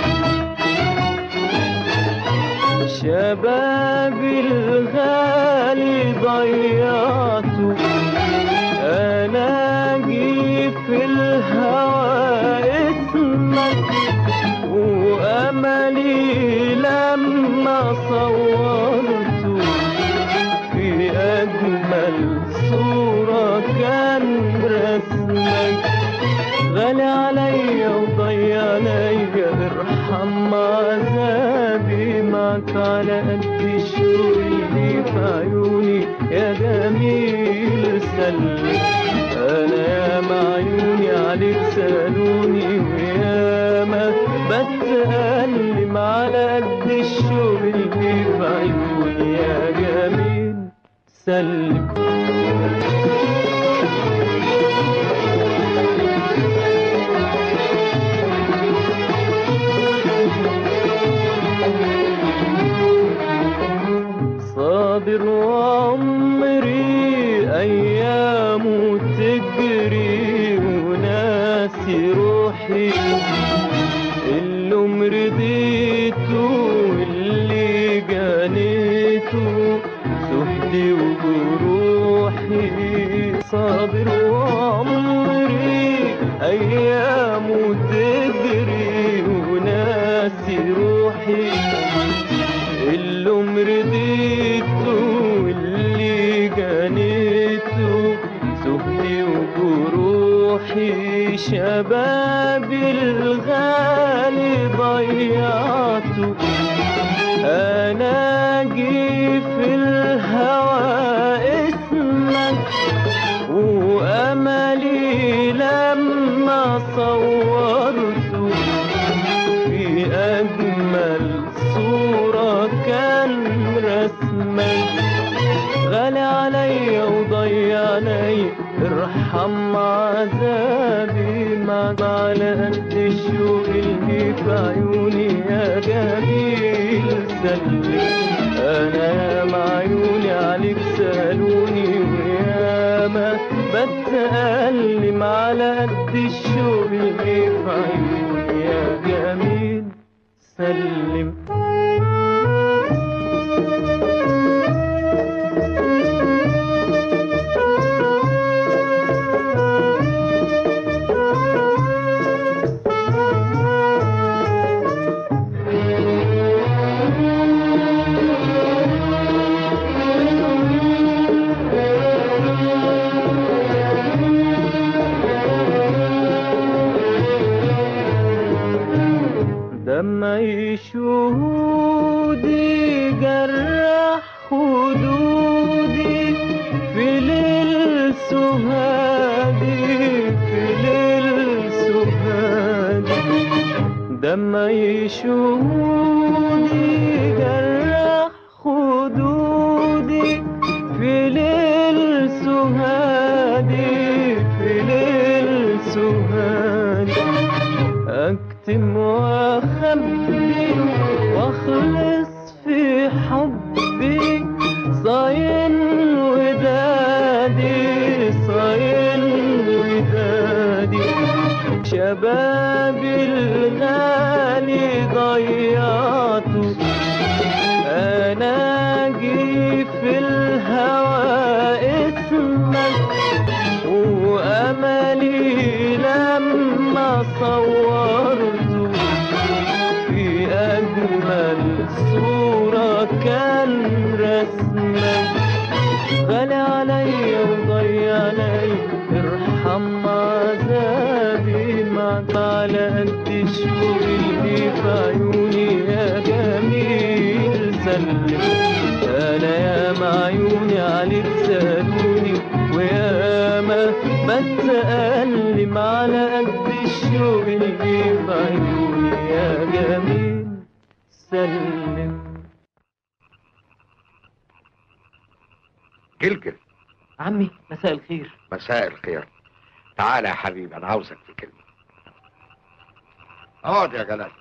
شبابي الغالي ضيعته انا اجي في الهوى اسمك واملي لما صورته في اجمل صورة كان رسمك غالي عليا وضيع عليا ارحم عذابي معك على قد الشوق اللي في عيوني يا جميل سلم انا يا ما عيوني عليك سالوني ويا ما بتألم على قد الشوق اللي في عيوني يا جميل سلم صابر وعمري أيامه تجري وناسي روحي اللي مرضيته اللي جانيته سهدي وجروحي صابر عمري أيام تجري وناسي روحي اللي مرضيته واللي جنيته سهلي وجروحي شبابي الغالي ضيعته انا جي في الهوى اسمك واملي لما صورته في اجمل صورة كان رسمك غالي عليا وضيعني ارحم عذابي معك على قد الشوق اللي في عيوني يا جميل سلم انا يا معيوني عليك سالوني وياما بتألم على قد الشوق اللي في عيوني يا جميل سلم دمعي شهودي جرح خدودي في ليل سهادي في ليل سهادي دمعي شهودي جرح خدودي في ليل سهادي في ليل سهادي اكتم واخبي واخلص في حبي صاين ودادي صاين ودادي شبابي الغالي ضيعته انا جي في الهوى اسمك واملي لما صورته في اجمل صورة كان رسمك غالي عليا وضيعني ارحم عذابي معك على قد الشوق اللي في عيوني يا جميل سلم انا يا معيوني عليك سالوني وياما بتألم على قد الشوق اللي في عيوني يا جميل سلم جلجل عمي مساء الخير مساء الخير تعال يا حبيبي انا عاوزك في كلمه اقعد يا جلال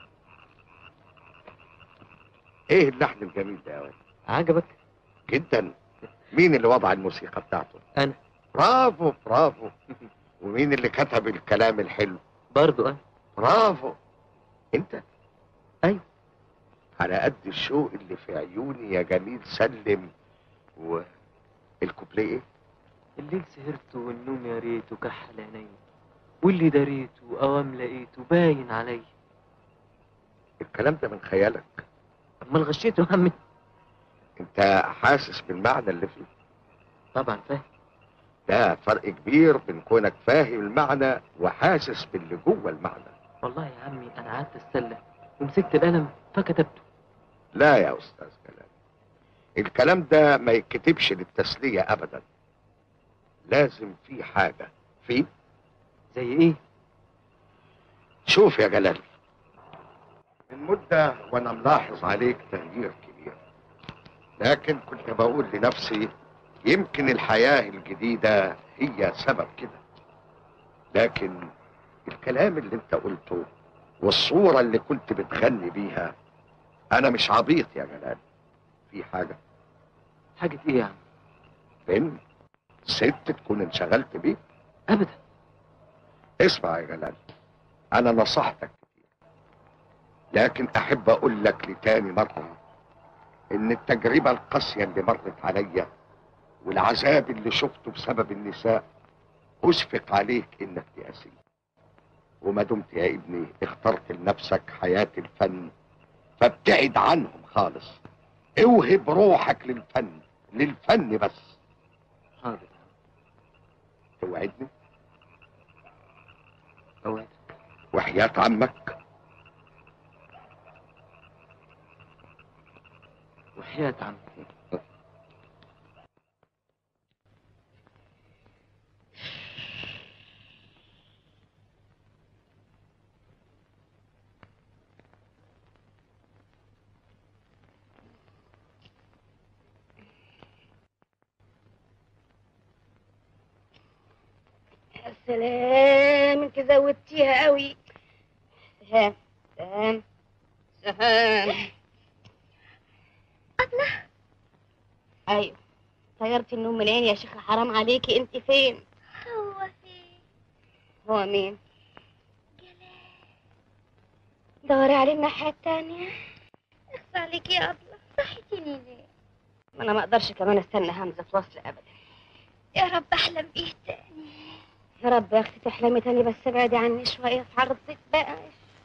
ايه اللحن الجميل ده يا ولد عجبك جدا مين اللي وضع الموسيقى بتاعته انا برافو برافو ومين اللي كتب الكلام الحلو برضو انا برافو انت ايوه على قد الشوق اللي في عيوني يا جميل سلم والكوبليه ايه الليل سهرت والنوم يا ريت وكحل عيني واللي دريته وقوام لقيته باين علي الكلام ده من خيالك امال غشيته يا عمي انت حاسس بالمعنى اللي فيه طبعا فاهم ده فرق كبير بين كونك فاهم المعنى وحاسس باللي جوه المعنى والله يا عمي انا قعدت اتسلى ومسكت القلم فكتبته لا يا استاذ كلام الكلام ده ما يتكتبش للتسلية ابدا لازم في حاجة في زي ايه شوف يا جلال من مدة وانا ملاحظ عليك تغيير كبير لكن كنت بقول لنفسي يمكن الحياة الجديدة هي سبب كده لكن الكلام اللي انت قلته والصورة اللي كنت بتغني بيها انا مش عبيط يا جلال في حاجة حاجة ايه يا عم بنت ست تكون انشغلت بيه ابدا اسمع يا جلال انا نصحتك كتير لكن احب اقول لك لتاني مرة ان التجربة القاسية اللي مرت عليا والعذاب اللي شفته بسبب النساء أشفق عليك إنك تأسي وما دمت يا ابني اخترت لنفسك حياة الفن فابتعد عنهم خالص اوهب روحك للفن للفن بس حاضر توعدني أوعد وحياة عمك وحياة عمك يا سلام انت زودتيها قوي سهام سهام سهام الله ايوه طيرتي النوم من عيني يا شيخة حرام عليكي انت فين هو فين هو مين دوري عليه الناحية التانية اخفى عليك يا أبلة صحتيني ليه ما انا ما اقدرش كمان استنى همزة في وصل ابدا يا رب أحلم بيه تاني يا رب يا اختي تحلمي تاني بس ابعدي عني شوية في عرضك بقى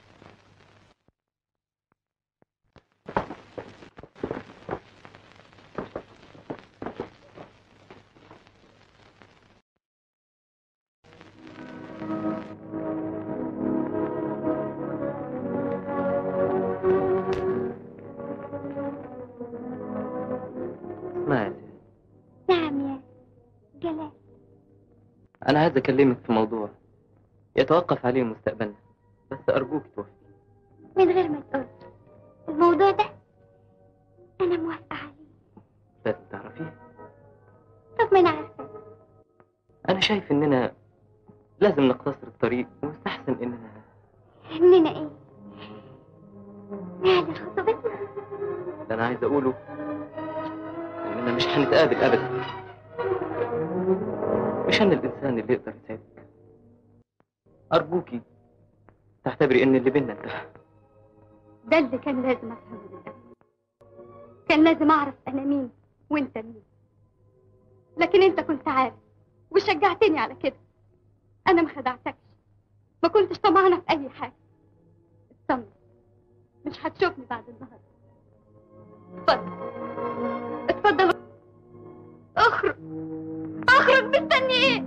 اسمعي نعم يا جلال أنا عايز أكلمك في موضوع يتوقف عليه مستقبلنا بس أرجوك توفي من غير ما تقول الموضوع ده أنا موافقة عليه لازم تعرفيه طب ما أنا عارفة أنا شايف إننا لازم نقتصر الطريق ويستحسن إننا إننا إيه نعلن خطوبتنا اللي أنا عايز أقوله إننا مش هنتقابل أبدا مش أنا الإنسان اللي يقدر يساعدك أرجوكي تعتبري إن اللي بينا انتهى ده اللي كان لازم أفهمه من الأول كان لازم أعرف أنا مين وأنت مين لكن أنت كنت عارف وشجعتني على كده أنا ما خدعتكش ما كنتش طمعانة في أي حاجة اطمن مش هتشوفني بعد النهاردة اتفضل اتفضل اخرج اخرج مستني ايه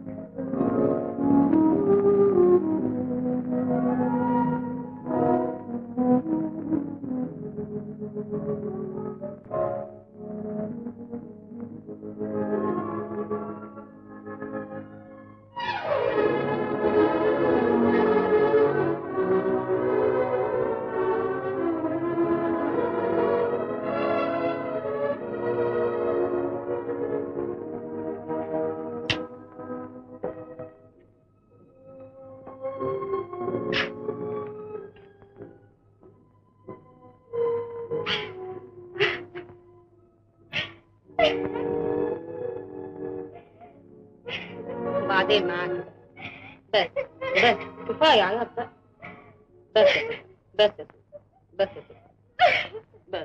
وبعدين معاك بس بس كفاية عياط بقى بس يا ستي، بس يا ستي، بس يا ستي، بس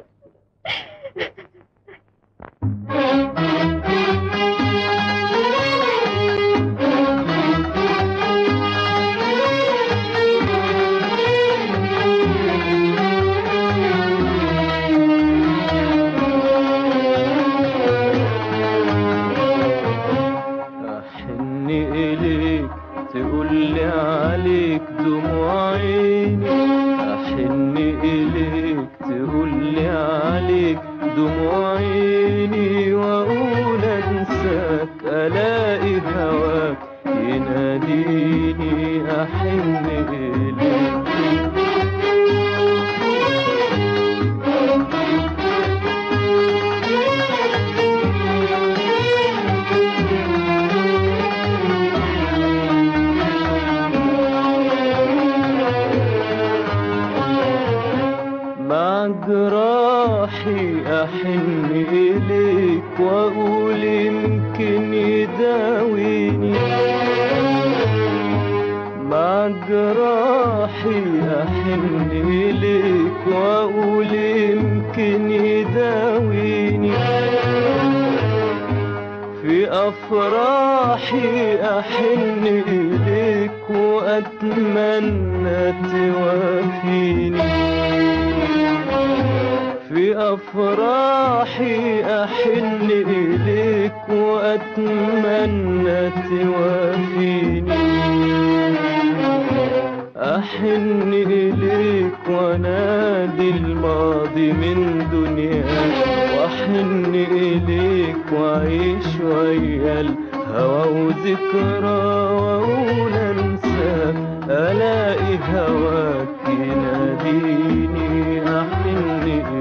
أحن إليك تقول لي عليك دموع عيني أحن إليك تقول لي عليك دموع عيني وأقول أنساك ألاقي هواك يناديني أحن إليك مع جراحي أحن إليك وأقول يمكن يداويني مع جراحي أحن إليك وأقول يمكن يداويني في في أفراحي أحن إليك وأتمنى توافيني في أفراحي أحن إليك وأتمنى توافيني أحن إليك وأنادي الماضي من دنياك وأحن إليك وأعيش ويا الهوى وذكرى وأقول أنساك ألاقي هواك يناديني أحن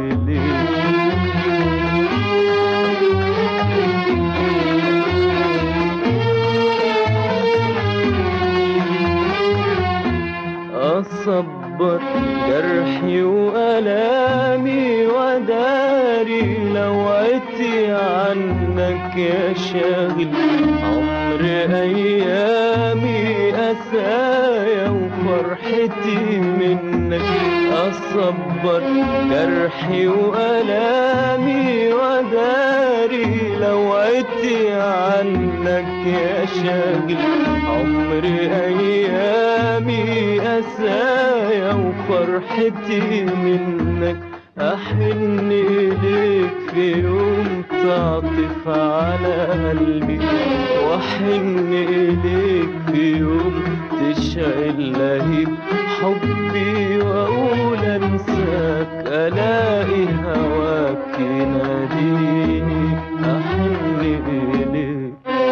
أصبر جرحي وألامي وداري لو عدتي عنك يا شاغل عمر أيامي أسايا وفرحتي منك أصبر جرحي وألامي وداري لو عدتي عنك يا شاغل عمر أيامي أسايا وفرحتي منك أحن إليك في يوم تعطف على قلبي وأحن إليك في يوم تشعل لهيب حبي وأقول أنساك ألاقي هواك يناديني أحن إليك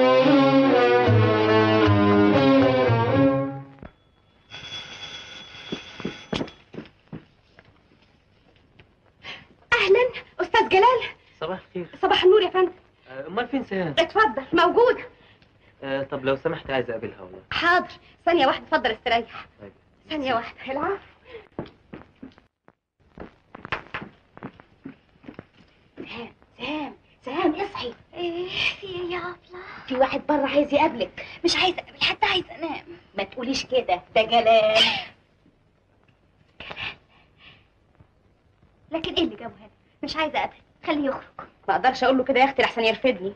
اهلا استاذ جلال صباح الخير صباح النور يا فندم آه، امال فين سهام اتفضل موجود آه، طب لو سمحت عايز اقابلها والله حاضر ثانيه واحده اتفضل استريح طيب. ثانيه واحده العفو سهام سهام سهام اصحي ايه في ايه يا ابله في واحد بره عايز يقابلك مش عايزه اقابل حد عايزه انام ما تقوليش كده ده جلال لكن ايه اللي جابه هنا مش عايزه اقابل خليه يخرج ما اقدرش اقول له كده يا اختي لحسن يرفدني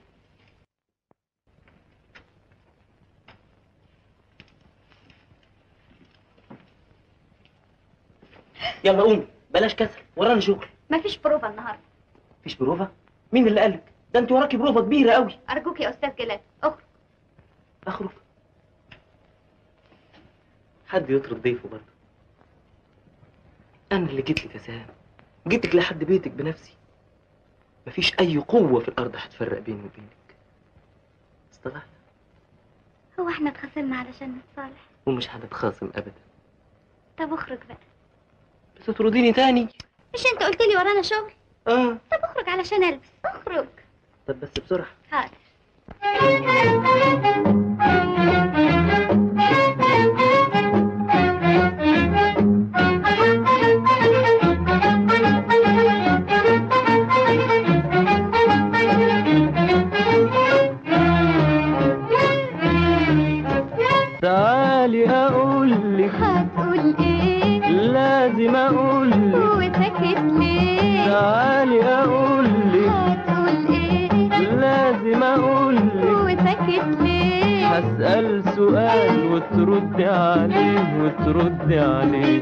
يلا قومي بلاش كسل ورانا شغل مفيش بروفا النهارده مفيش بروفه مين اللي قالك ده انت وراكي بروفه كبيره قوي ارجوك يا استاذ جلال اخرج اخرج حد يطرد ضيفه برضه انا اللي جيت لك يا سهام جيتك لحد بيتك بنفسي مفيش اي قوه في الارض هتفرق بيني وبينك اصطلحنا هو احنا اتخاصمنا علشان نتصالح ومش هنتخاصم ابدا طب اخرج بقى بتطرديني تاني مش انت قلت لي ورانا شغل اه طب اخرج علشان البس اخرج طب بس بسرعه حاضر تعالي اقول لك هتقول ايه لازم اقول لك وساكت ليه تعالي اقول لك هتقول ايه لازم اقول لك وساكت ليه هسأل سؤال وتردي عليه وتردي عليه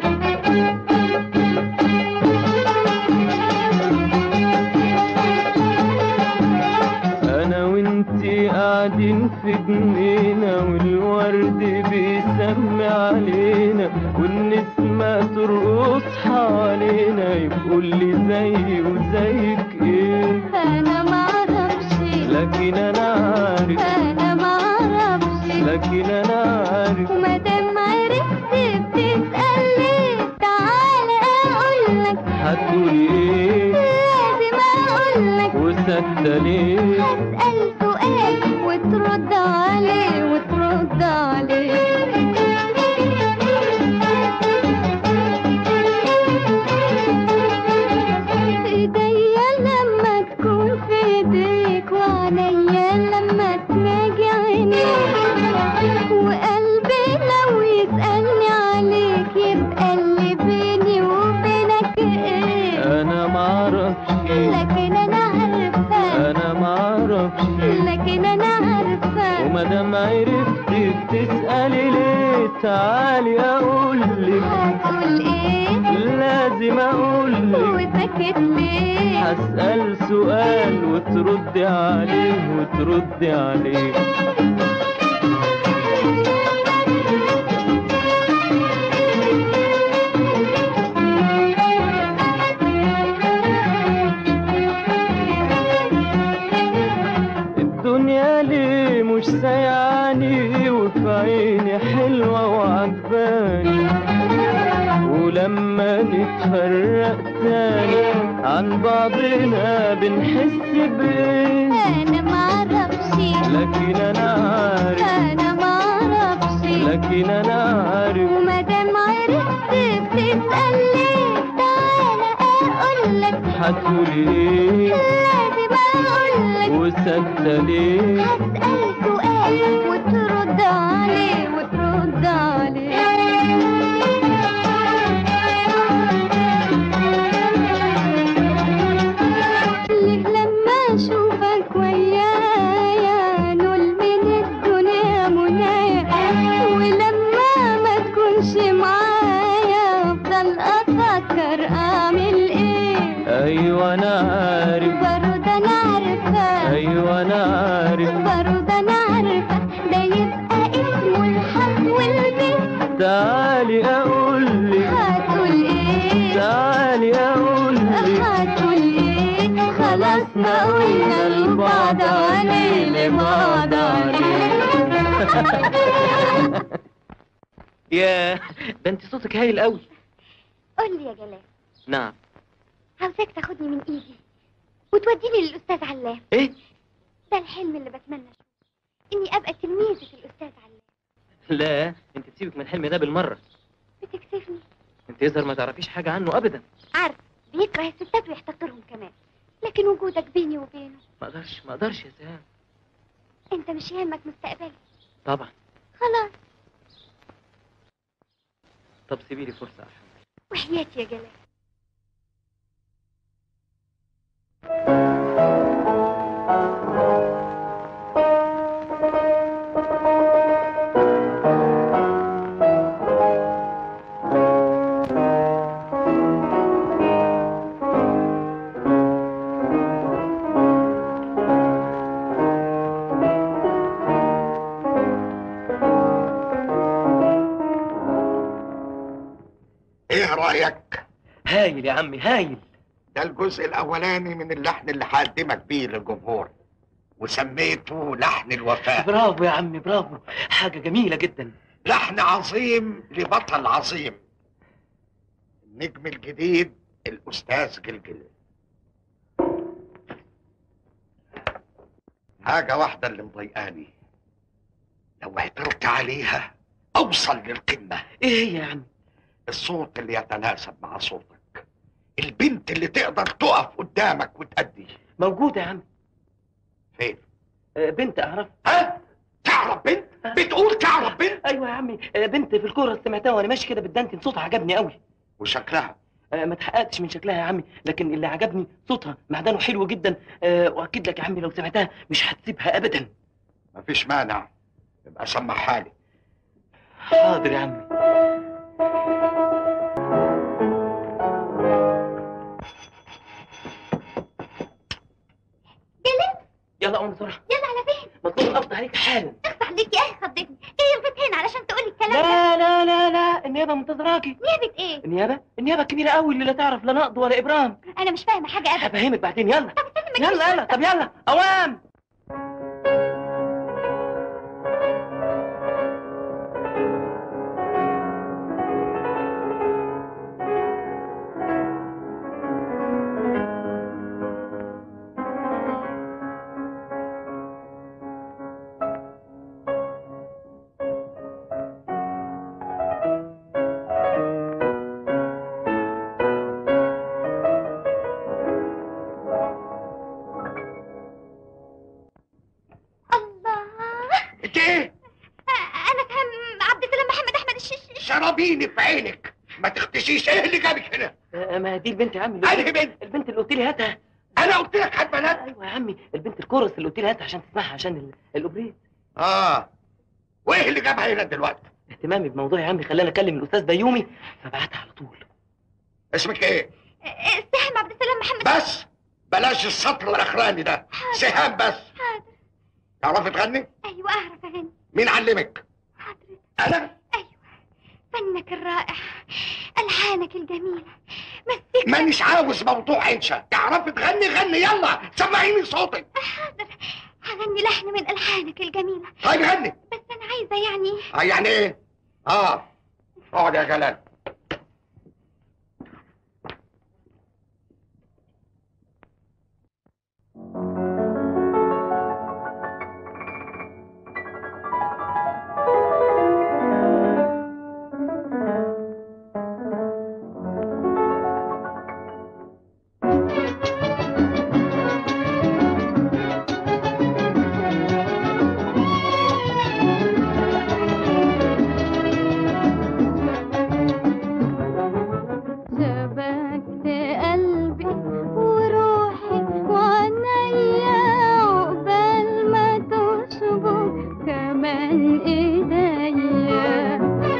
انا وانتي قاعدين في جنينة والورد بيسمي علينا والنسمة ترقص حوالينا يقول لي زي وزيك ايه انا معرفش لكن انا عارف انا معرفش لكن انا عارف ومادام عرفت بتسأل ليه تعالى اقولك هتقولي ايه لازم اقولك وساكتة ليه هسأل سؤال وترد عليه وترد عليه ايديا لما تكون في ايديك وعينيا لما تناجي عينيك وقلبي لو يسألني عليك يبقى اللي بيني وبينك ايه انا معرفش لكن انا عارفة انا معرفش تسألي ليه تعالي أقولك هتقول ايه لازم أقولك وسكت ليه هسأل سؤال وتردي عليه وتردي عليه الدنيا ليه مش سايعاني وفي عيني حلوة وعجباني ولما نتفرق تاني عن بعضنا بنحس بايه انا معرفش لكن انا عارف انا معرفش لكن انا عارف ومادام عرفت بتسأل ليه تعالى اقولك هتقولي ايه لازم اقولك وساكتة ليه هسأل سؤال وترد عليه وترد عليه ليه لما اشوفك ويايا نول من الدنيا منايا ولما ما تكونش معايا افضل افكر اعمل ايه ايوه انا عارف برضه انا عارفه ايوه انا عارف برضه انا عارفه ده يبقى اسمه الحظ والبيت تعالي اقولك هتقول ايه تعالي اقولك هتقول ايه خلاص ما قلنا لبعض عليه لبعض عليه يا ده انت صوتك هايل قوي قول لي يا جلال نعم عاوزاك تاخدني من ايدي وتوديني للاستاذ علام ايه ده الحلم اللي بتمنى اشوفه اني ابقى تلميذة الاستاذ علام لا انت تسيبك من الحلم ده بالمره بتكسفني انت يظهر ما تعرفيش حاجه عنه ابدا عارف بيكره الستات ويحتقرهم كمان لكن وجودك بيني وبينه ما اقدرش ما اقدرش يا سهام انت مش يهمك مستقبلي طبعا خلاص طب سيبي لي فرصه افهم وحياتي يا جلال ايه رايك هايل يا عمي هايل ده الجزء الاولاني من اللحن اللي هقدمك بيه للجمهور وسميته لحن الوفاء برافو يا عمي برافو حاجه جميله جدا لحن عظيم لبطل عظيم النجم الجديد الاستاذ جلجل حاجة واحدة اللي مضايقاني لو اعترضت عليها اوصل للقمة ايه هي يا عمي الصوت اللي يتناسب مع صوتك البنت اللي تقدر تقف قدامك وتأدي موجوده يا عمي فين آه، بنت اعرف ها تعرف بنت بتقول تعرف بنت ايوه يا عمي آه، بنت في الكوره سمعتها وانا ماشي كده بالدنتن صوتها عجبني قوي وشكلها آه، ما اتحققتش من شكلها يا عمي لكن اللي عجبني صوتها معدنه حلو جدا آه، واكيد لك يا عمي لو سمعتها مش هتسيبها ابدا مفيش مانع يبقى سمعها لي حاضر يا عمي جلال يلا قوم بسرعه يلا على فين مطلوب القبض عليك حالا اخص عليك يا اخي خضتني ايه لغايه هنا علشان تقولي الكلام ده لا لا لا لا النيابه منتظراكي نيابه ايه النيابه النيابه كبيره قوي اللي لا تعرف لا نقض ولا ابرام انا مش فاهمه حاجه ابدا هفهمك بعدين يلا طب استنى ما يلا يلا طب يلا اوام الله انت ايه انا فهم عبد السلام محمد احمد الشيش شرابيني في عينك ما تختشيش ايه اللي جابك هنا آه، ما دي البنت يا عمي انهي بنت البنت اللي قلت لي هاتها انا قلت لك هات بنات ايوه يا عمي البنت الكورس اللي قلت لي هاتها عشان تسمعها عشان ال- الاوبريت اه وايه اللي جابها هنا دلوقتي اهتمامي بموضوع يا عمي خلاني اكلم الاستاذ بيومي فبعتها على طول اسمك ايه سهم عبد السلام محمد بس بلاش السطر الاخراني ده سهام بس تعرفي تغني ايوه اعرف اغني مين علمك انا فنك الرائع الحانك الجميله مانيش عاوز موضوع انشا تعرفي تغني غني يلا سمعيني صوتك هغني لحن من الحانك الجميله طيب غني بس انا عايزه يعني اه يعني ايه اه اقعد يا جلال شبكت قلبي وروحي وعينيا عقبال ما تشبك كمان ايديا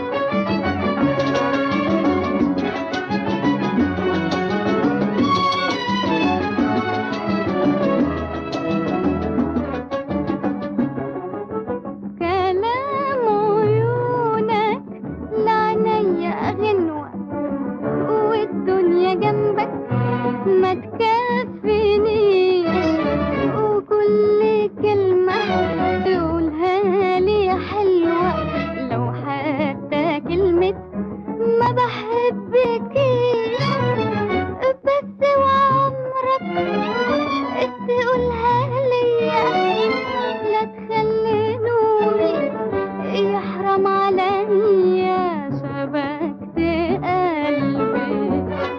كلام عيونك لعنيا غنوة والدنيا جنبك ما تكفينيش وكل كلمة تقولها لي حلوة لو حتى كلمة ما بحبكيش بس وعمرك تقولها ليا لا تخلي نوري يحرم عليا شبكت قلبي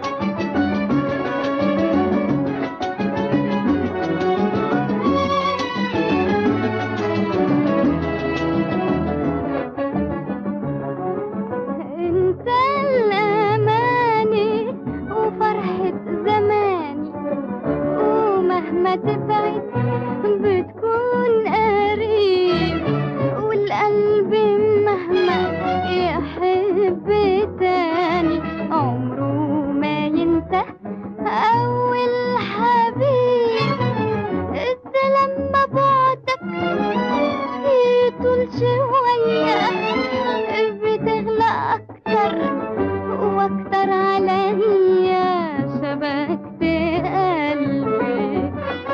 انت الاماني وفرحة زماني ومهما تبعد بتكون قريب والقلب مهما يحب تاني عمره ما ينسى اول حبيب انت لما بعدك يطول شوية بتغلى اكتر واكتر عليا شبكت قلبي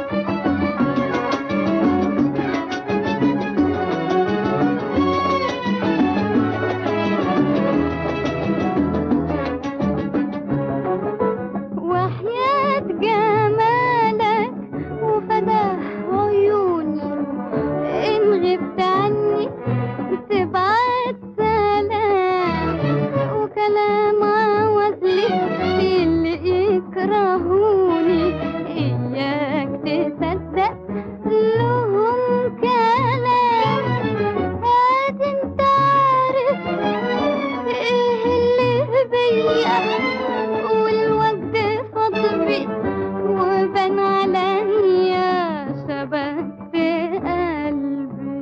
وحياة جمالك وفتح عيوني إن غبت عني تبعت سلام وكلام عوزلي اللي يكرهوني إياك تصدق لهم كلام هات انت عارف ايه اللي بيا والوقت فضبي وبان عليا شبكت قلبي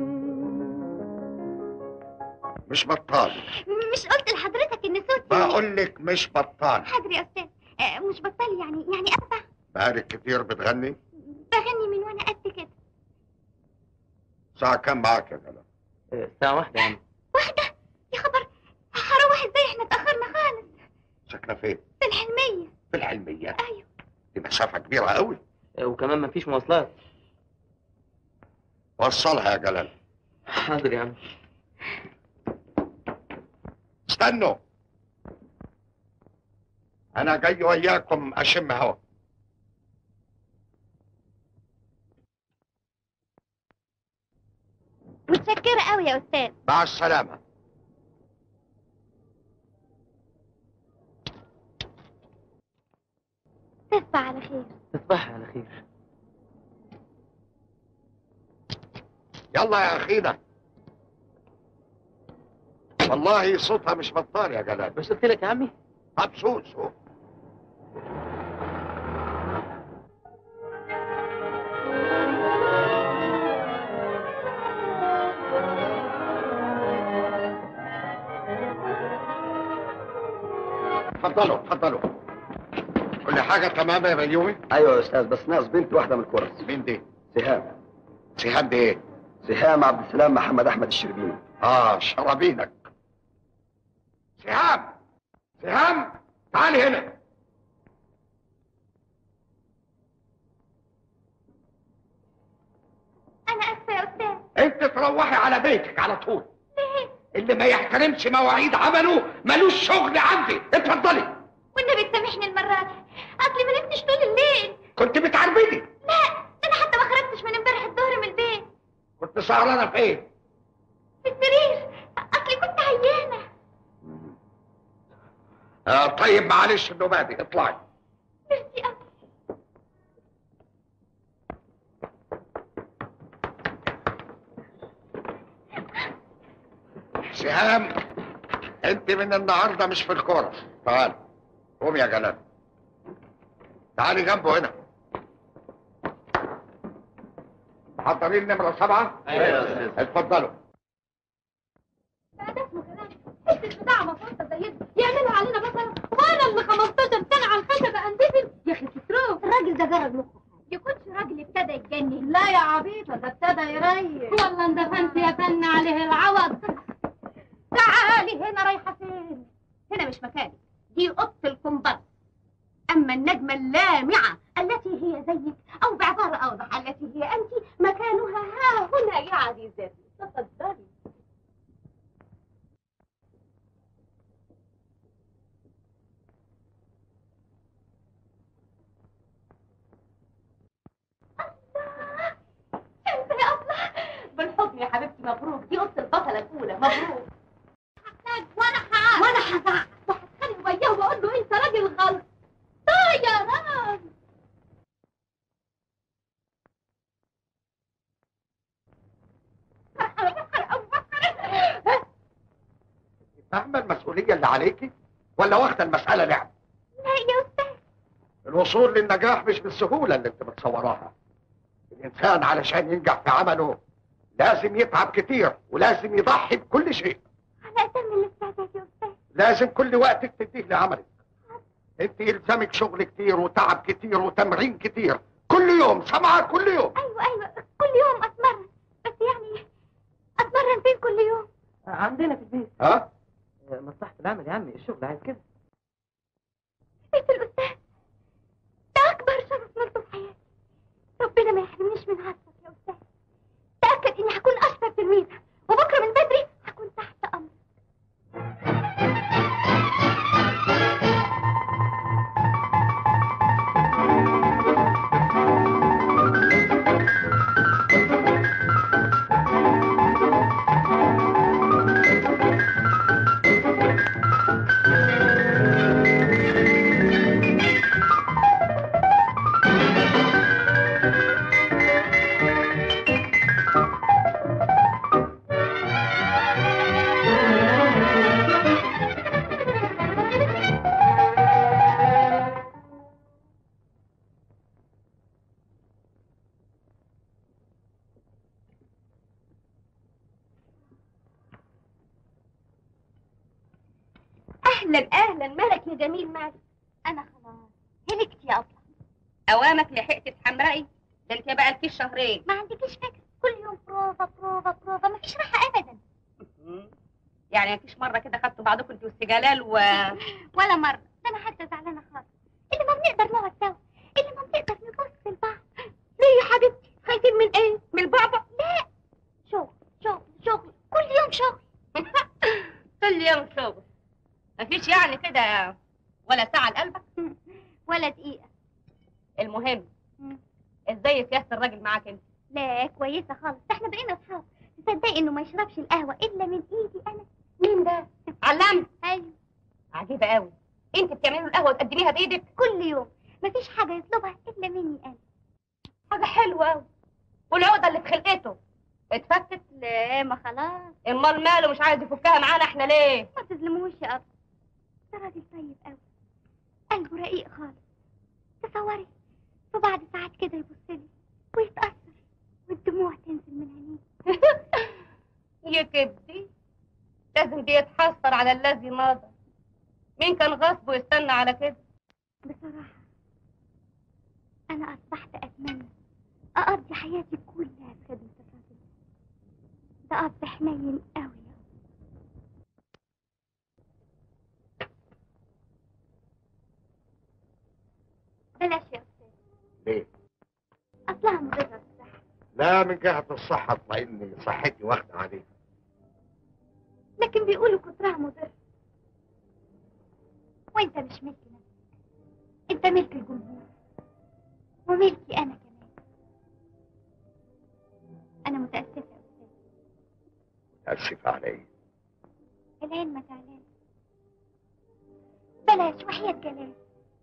مش بطال مش قلت لحضرتك ان صوتي بقول لك مش بطال حاضر يا استاذ آه، مش بطل يعني يعني ابا بقالك كتير بتغني بغني من وانا قد كده ساعة كام معاك يا جلال الساعة واحدة يا عم واحدة يا خبر هروح ازاي احنا اتأخرنا خالص ساكنة فين في الحلمية في العلمية ايوه دي مسافة كبيرة قوي وكمان مفيش مواصلات وصلها يا جلال حاضر يا عم استنوا انا جاي وياكم اشم هوا متشكرة قوي يا استاذ مع السلامة تصبح على خير تصبح على خير يلا يا اخينا والله صوتها مش بطال يا جلال بس قلت لك يا عمي طب سوق سوق اتفضلوا اتفضلوا كل حاجه تمام يا بيومي ايوه يا استاذ بس ناقص بنت واحده من الكرس مين دي سهام سهام دي ايه سهام عبد السلام محمد احمد الشربيني اه شرابينك سهام سهام تعالي هنا انا اسفه يا استاذ انت تروحي على بيتك على طول اللي ما يحترمش مواعيد عمله ملوش شغل عندي اتفضلي والنبي تسامحني المره دي اصلي ما نمتش طول الليل كنت بتعربدي لا ده انا حتى ما خرجتش من امبارح الظهر من البيت كنت سهرانه في ايه في السرير اصلي كنت عيانه آه طيب معلش النوبه اطلعي ميرسي قوي سهام انت من النهارده مش في الكوره تعال قوم يا جلال تعالي جنبه هنا محضرين نمرة سبعة؟ أيوة يا أستاذ. اتفضلوا ده اسمه كلام حته بتاع مفروض زي دي يعملوا علينا بصل وانا اللي 15 سنه على الخشبه اندفن يا اخي تتروح الراجل ده جرد مخه يكونش راجل ابتدى يتجنن لا يا عبيطه ده ابتدى يريح والله اندفنت يا فن عليه العوض تعالي هنا رايحه فين هنا مش مكانك دي اوضه الكومبارس اما النجمه اللامعه التي هي زيك او بعباره اوضح التي هي انت مكانها ها هنا يا عزيزتي تفضلي انت يا الله بالحضن يا حبيبتي مبروك دي اوضه البطله الاولى مبروك وانا هعاد وانا هزعق وهتخانق وياه واقول له انت راجل غلط طيران فاهمة المسؤولية اللي عليكي ولا واخدة المسألة لعب؟ لا يا استاذ الوصول للنجاح مش بالسهولة اللي انت متصوراها الإنسان علشان ينجح في عمله لازم يتعب كتير ولازم يضحي بكل شيء انا اتم الاستعداد يا استاذ لازم كل وقتك تديه لعملك انت يلزمك شغل كتير وتعب كتير وتمرين كتير كل يوم سامعة كل يوم ايوه ايوه كل يوم اتمرن بس يعني اتمرن فين كل يوم عندنا في البيت ها مصلحة العمل يا عمي الشغل عايز كده بيت الاستاذ ده اكبر شرف نلته في حياتي ربنا ما يحرمنيش من عطفك يا استاذ تاكد اني هكون اشطر تلميذه وبكره من بدري هكون تحت امرك اهلا اهلا مالك يا جميل مالك انا خلاص هلكت يا ابله اوامك لحقت تحمرقي ده انت بقى لكيش شهرين ما عندكيش فكره كل يوم بروفا بروفا بروفا مفيش راحه ابدا يعني مفيش مره كده خدتوا بعضكم انت والسجلال و ولا مره ده انا حتى زعلانه خالص اللي ما بنقدر نقعد سوا اللي ما بنقدر نبص لبعض ليه يا حبيبتي خايفين من ايه من البعبع لا شغل شغل شغل كل يوم شغل كل يوم شغل مفيش يعني كده ولا ساعه لقلبك ولا دقيقه المهم ازاي سياسه الراجل معاك انت لا كويسه خالص ده احنا بقينا اصحاب تصدقي انه ما يشربش القهوه الا من ايدي انا مين ده علام ايوه عجيبه قوي انت بتعملي له القهوه وتقدميها بايدك كل يوم مفيش حاجه يطلبها الا مني انا حاجه حلوه قوي والعقده اللي في خلقته اتفكت لا ما خلاص امال ماله مش عايز يفكها معانا احنا ليه ما تظلموش يا ابا ده راجل طيب قوي قلبه رقيق خالص تصوري وبعد ساعات كده يبص لي ويتأثر والدموع تنزل من عينيه يا كبدي لازم دي يتحسر على الذي مضى مين كان غصبه يستنى على كده بصراحة أنا أصبحت أتمنى أقضي حياتي كلها في خدمة الراجل ده أب حنين أوي بلاش يا أستاذ ليه؟ أصلها مضرة بالصحة لا من جهة الصحة اطمئني صحتي واخدة عليك لكن بيقولوا كترها مضر وانت مش ملك نفسك انت ملك الجمهور وملكي انا كمان انا متاسفه يا استاذ اسف علي العين ما تعلان بلاش وحياة جلال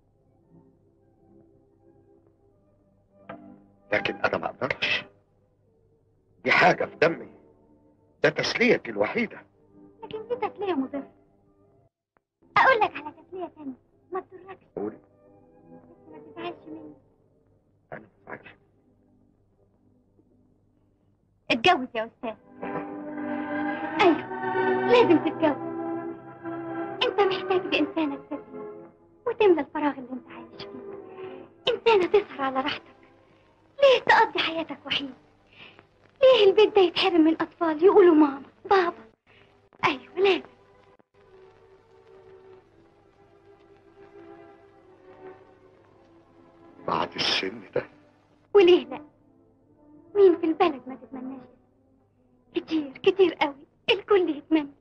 لكن انا ما اقدرش دي حاجة في دمي ده تسليتي الوحيدة لكن دي تسليه مضره اقول لك على تسليه تانية ما تضركش قولي بس ما تزعلش مني انا ما بزعلش. اتجوز يا استاذ ايوه لازم تتجوز انت محتاج لانسانه تسليك وتملى الفراغ اللي انت عايش فيه انسانه تسهر على راحتك ليه تقضي حياتك وحيد ليه البيت ده يتحرم من اطفال يقولوا ماما بابا ايوه لازم بعد السن ده وليه لا مين في البلد ما تتمناش كتير كتير قوي الكل يتمنى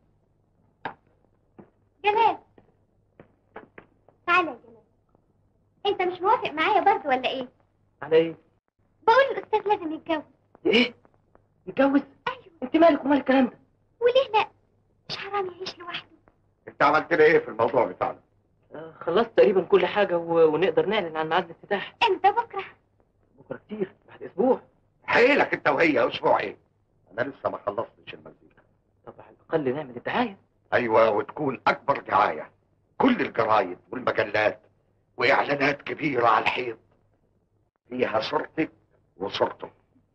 جلال تعالى يا جلال انت مش موافق معايا برضه ولا ايه على ايه؟ بقول الاستاذ لازم يتجوز ايه؟ يتجوز؟ ايوه انت مالك ومال الكلام ده؟ وليه لا مش حرام يعيش لوحده انت عملت لي ايه في الموضوع بتاعنا آه، خلصت تقريبا كل حاجة و... ونقدر نعلن عن ميعاد الافتتاح امتى بكره بكرة كتير بعد اسبوع حيلك انت وهي اسبوع ايه انا لسه ما خلصتش المزيكا طب على الاقل نعمل الدعاية ايوه وتكون اكبر دعاية كل الجرايد والمجلات واعلانات كبيرة على الحيط فيها صورتك وصورته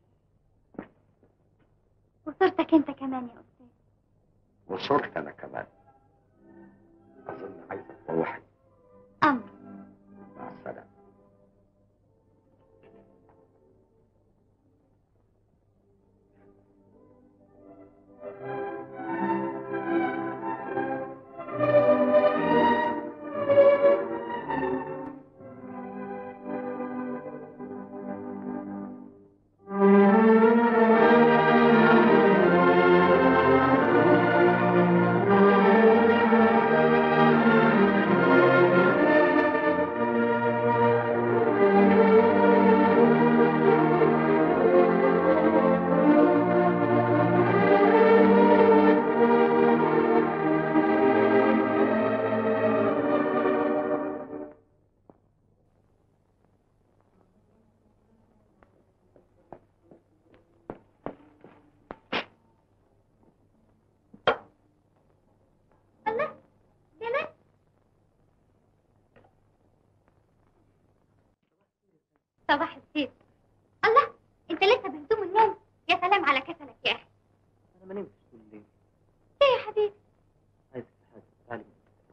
وصورتك انت كمان يا استاذ وصورتي انا كمان اظن عايزك تروحي امر مع السلامة الله جلال صباح الخير الله انت لسه بهدوم النوم يا سلام على كسلك يا اخي انا ما نمتش طول الليل ايه يا حبيبي عايز حاجة تعالي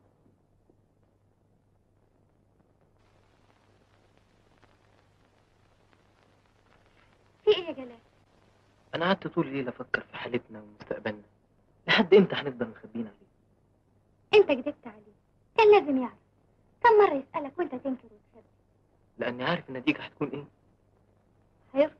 في ايه يا جلال انا قعدت طول الليل افكر في حالتنا ومستقبلنا لحد امتى هنفضل مخبيين عليه انت كدبت عليه كان لازم يعرف كم مرة يسألك وانت تنكر وتخبي لاني عارف النتيجة هتكون ايه هيرفض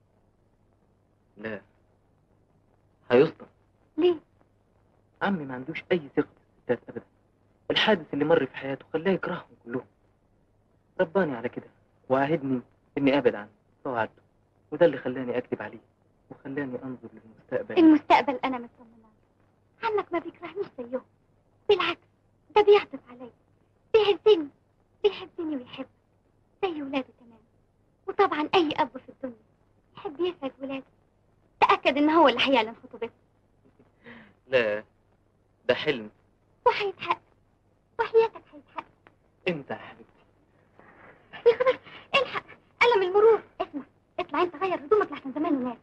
لا هيصدم ليه عمي ما عندوش اي ثقة في الستات ابدا الحادث اللي مر في حياته خلاه يكرههم كلهم رباني على كده وعاهدني اني ابعد عنه فوعدته وده اللي خلاني اكذب عليه وخلاني انظر للمستقبل المستقبل انا مطمنة عنك ما بيكرهنيش زيهم بالعكس ده بيعطف عليا بيهزني بيحبني ويحب زي ولاده تمام وطبعا اي اب في الدنيا يحب يسعد ولاده تاكد ان هو اللي هيعلن خطوبته لا ده حلم وهيتحقق وحياتك هيتحقق امتى يا حبيبتي يا خبر الحق قلم المرور اسمع اطلع انت غير هدومك لحسن زمان الناس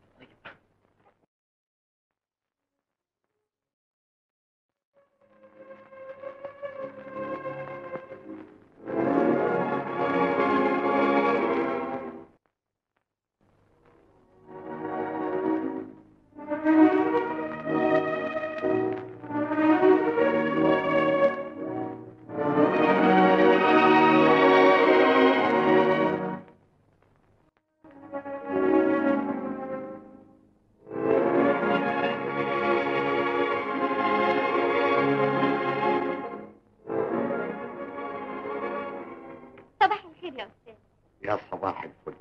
يا صباح الفل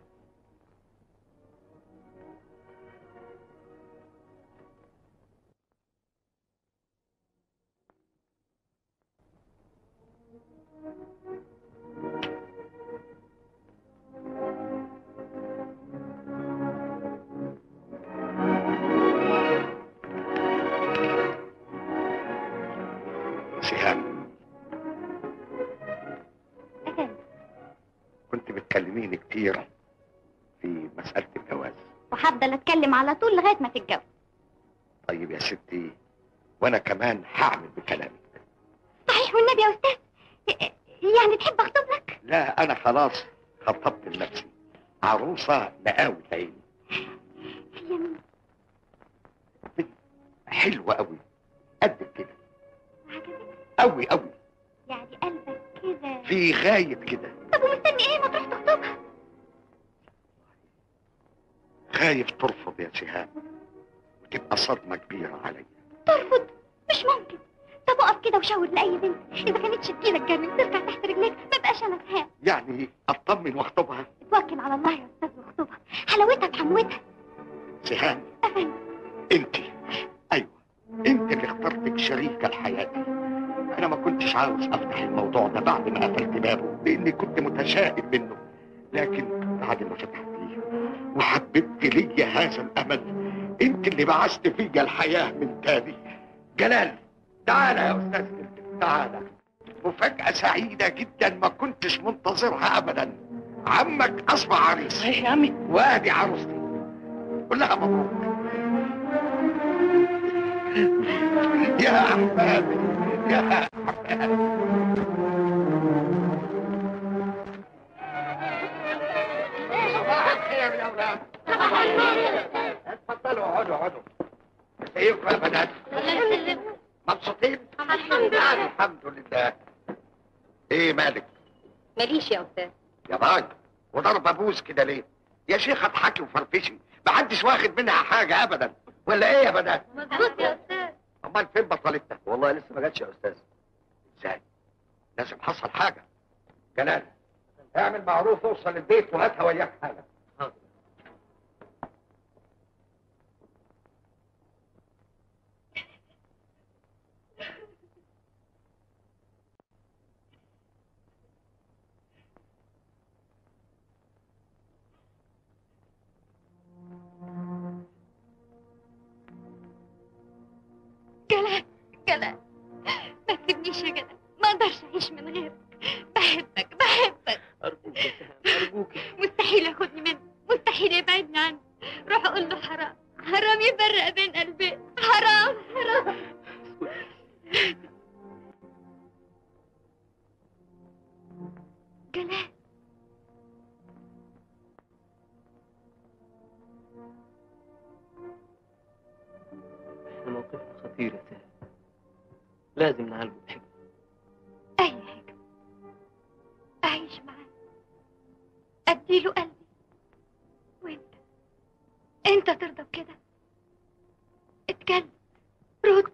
سهام كنت بتكلميني كتير في مسألة الجواز وهفضل اتكلم على طول لغايه ما تتجوز طيب يا ستي وانا كمان هعمل بكلامي صحيح والنبي يا استاذ يعني تحب اخطب لك لا انا خلاص خطبت لنفسي عروسة مقاوي عيني هي مين حلوة قوي قد كده عجبك قوي قوي يعني قلبك كده في غاية كده طب ومستني ايه ما تروح تخطبها خايف ترفض يا سهام وتبقى صدمة كبيرة عليا ترفض مش ممكن طب اقف كده وشاور لاي بنت اذا كانتش تجيلك جنن تركع تحت رجليك ما بقاش انا سهام يعني اطمن واخطبها توكل على الله يا استاذ واخطبها حلاوتها بحموتها سهام انت ايوه انت اللي اخترتك شريكة لحياتي انا ما كنتش عاوز افتح الموضوع ده بعد ما قفلت بابه لاني كنت متشائم منه لكن بعد ما فتحتيه وحببت لي هذا الامل انت اللي بعثت فيا الحياة من تاني جلال تعالى يا استاذ جلال، تعالى مفاجأة سعيدة جدا ما كنتش منتظرها ابدا عمك اصبح عريس صحيح يا عمي وادي عروستي قول لها مبروك يا احبابي يا احبابي صباح الخير يا اولاد اتفضلوا اقعدوا اقعدوا كيف يا بنات مبسوطين الحمد لله. الحمد لله ايه مالك ماليش يا استاذ يا راجل وضرب ابوس كده ليه يا شيخ اضحكي وفرفشي محدش واخد منها حاجه ابدا ولا ايه يا بنات مظبوط يا استاذ امال فين بطلتنا والله لسه ما جاتش يا استاذ ازاي لازم حصل حاجه جلال اعمل معروف اوصل البيت وهاتها وياك حالا جلال جلال ما تسيبنيش يا جلال ما اقدرش اعيش من غيرك بحبك بحبك أرجوك يا سهام أرجوك مستحيل ياخدني منك مستحيل يبعدني عنك روح اقول له حرام حرام يفرق بين قلبين حرام حرام جلال إحنا موقفنا خطير يا سهام لازم نعالجه بحكمة اي حاجه اعيش معاه اديله قلبي وانت انت ترضى بكده اتكلم رد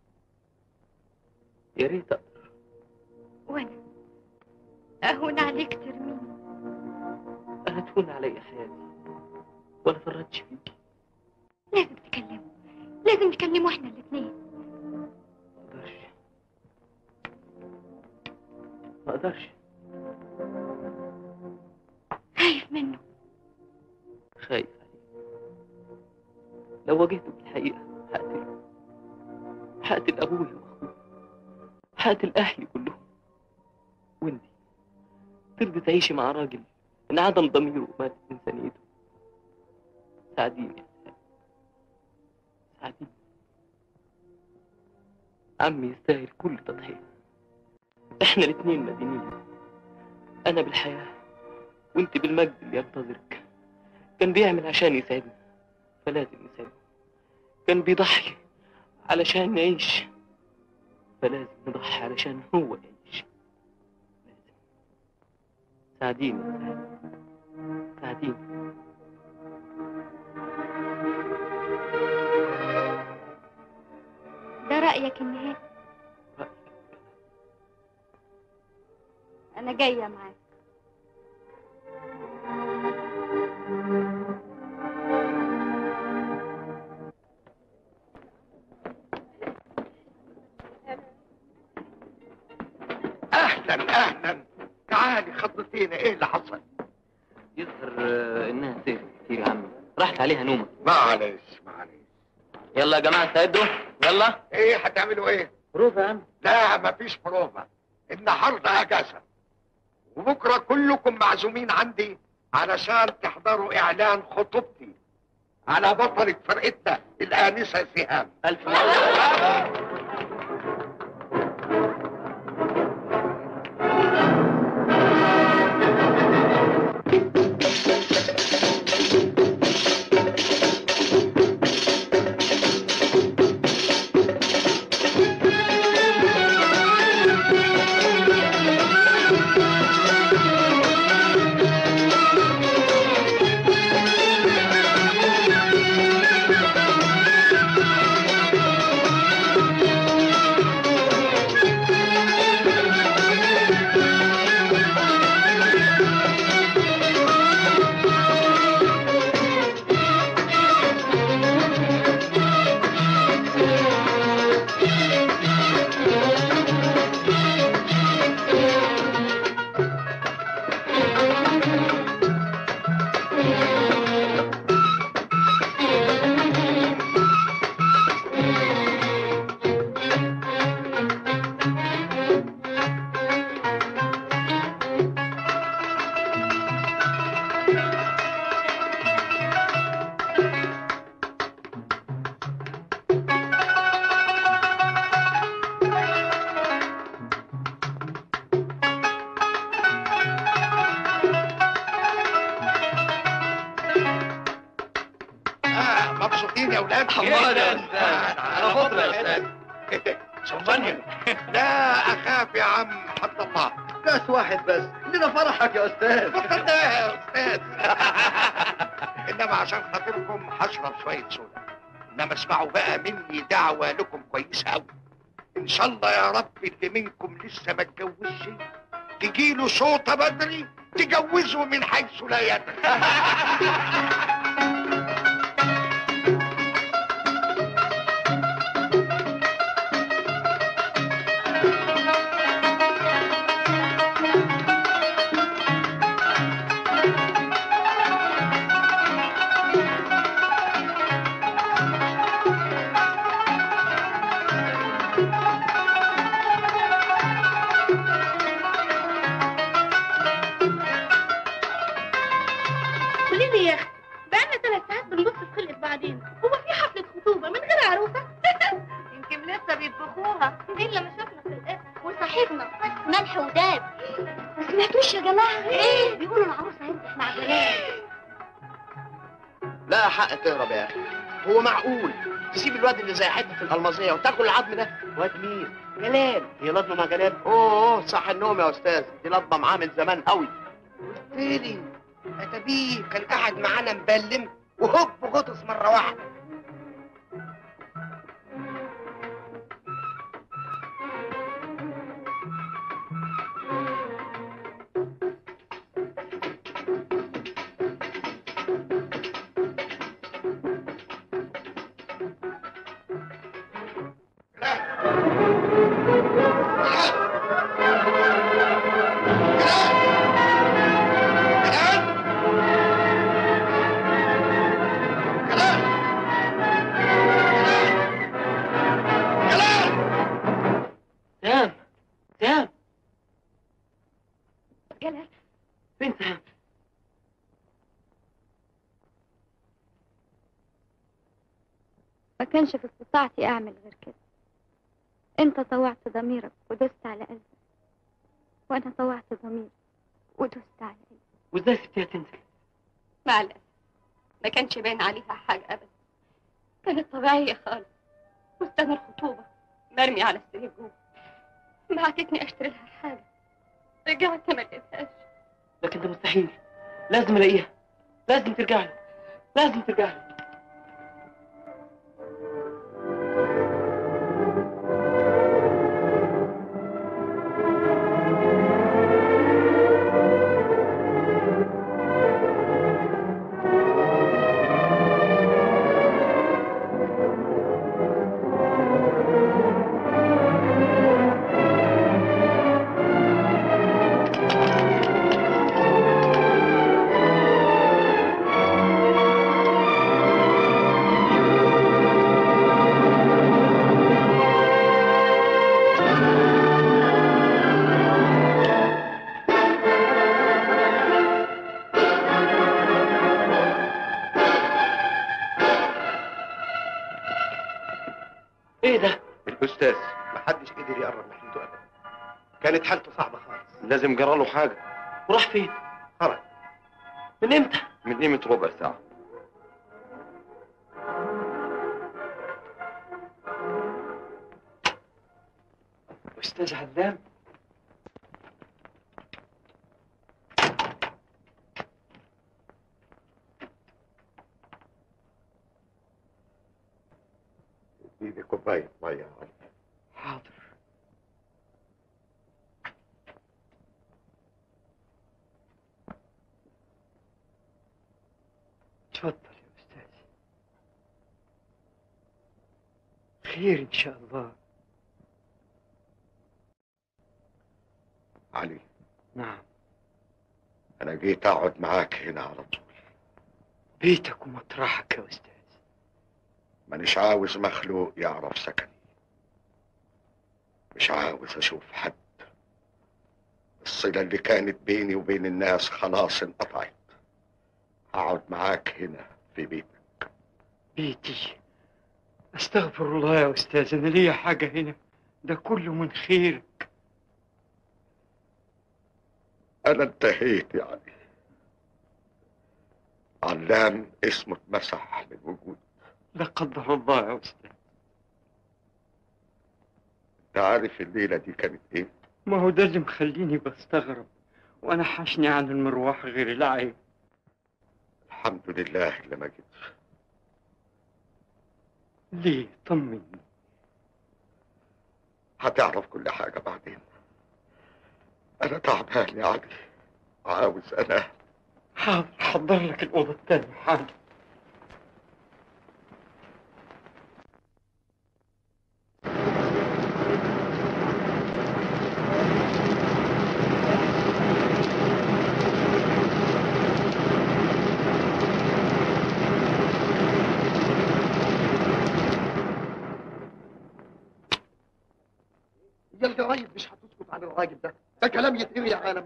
يا ريت أقدر وانا اهون عليك ترميني أنا تهون علي حياتي ولا فرطش فيك لازم تكلمه لازم تكلمه احنا الاثنين ما أقدرش خايف منه خايف عليه لو واجهته بالحقيقة هقتله هقتل أبويا وأخويا هقتل أهلي كلهم وأنتي ترضي تعيشي مع راجل انعدم ضميره وماتت إنسانيته ساعديني يا سهام. ساعديني عمي يستاهل كل تضحية احنا الاتنين مدينين انا بالحياة وانت بالمجد اللي ينتظرك كان بيعمل عشان يساعدنا فلازم نساعده كان بيضحي علشان نعيش فلازم نضحي علشان هو يعيش لازم ساعديني يا سهام. ساعديني ده رايك النهائي انا جايه معاك اهلا اهلا تعالي خضتينا ايه اللي حصل يظهر آه، انها سهرت كتير يا عمي راحت عليها نومه معلش معلش يلا يا جماعه استعدوا يلا ايه هتعملوا ايه بروفا يا عم لا مفيش بروفا النهارده اجازه وبكره كلكم معزومين عندي علشان تحضروا اعلان خطوبتي على بطلة فرقتنا الآنسة سهام ألف آه مبسوطين يا اولاد حمار يا أستاذ. على فضل يا أستاذ. سلطانيا لا اخاف يا عم حد الله كاس واحد بس لنا فرحك يا استاذ لا يا استاذ انما عشان خاطركم هشرب شويه سودا انما اسمعوا بقى مني دعوه لكم كويسه قوي ان شاء الله يا رب اللي منكم لسه ما اتجوزش تجيله صوته بدري تجوزه من حيث لا يدري قولي لي يا اختي بقالنا ثلاث ساعات بنبص في خلقة بعضين هو في حفلة خطوبة من غير عروسة يمكن لسه بيطبخوها الا ما شفنا خلقتها وصاحبنا ملح وداب ما سمعتوش يا جماعة ايه بيقولوا العروسة هيمسح مع جلال لا حق تهرب يا اخي هو معقول تسيب الواد اللي زي حته الالمازيه وتاكل العظم ده واد مين جلال هي لضمه مع جلال اوه اوه صح النوم يا استاذ دي لضمه معاه من زمان قوي تيلي اتبيه كان قاعد معانا مبلم وهوب غطس مره واحده سام سام جلال فين سام ما كانش في استطاعتي اعمل غير كده انت طوعت ضميرك ودست على قلبك وانا طوعت ضميري ودست على قلبي وازاي سبتيها تنزل مع الأسف ما كانش باين عليها حاجة أبدا كانت طبيعية خالص فستان الخطوبة مرمي على السرير جوه بعتتني أشتري لها حاجة رجعت ما لقيتهاش لكن ده مستحيل لازم الاقيها لازم ترجع له لازم ترجع له كانت حالته صعبه خالص لازم جرى له حاجه وراح فين؟ خرج من امتى؟ من قيمه ربع ساعه استاذ علام اديني كوبايه ميه يا علي حاضر اتفضل يا استاذ خير ان شاء الله علي نعم انا جيت اقعد معاك هنا على طول بيتك ومطرحك يا استاذ مانيش عاوز مخلوق يعرف سكني مش عاوز اشوف حد الصلة اللي كانت بيني وبين الناس خلاص انقطعت هقعد معاك هنا في بيتك بيتي استغفر الله يا استاذ انا ليا حاجه هنا ده كله من خيرك انا انتهيت يا علي علام اسمه اتمسح من وجود لا قدر الله يا استاذ انت عارف الليلة دي كانت ايه ما هو ده اللي مخليني بستغرب وانا حشني عن المروح غير العين الحمد لله اللي ما جيتش ليه طمني هتعرف كل حاجة بعدين انا تعبان يا علي عاوز انام حاضر حضر لك الاوضه التانية حاضر يا الجرايد مش هتسكت عن الراجل ده ده كلام يتقري يا عالم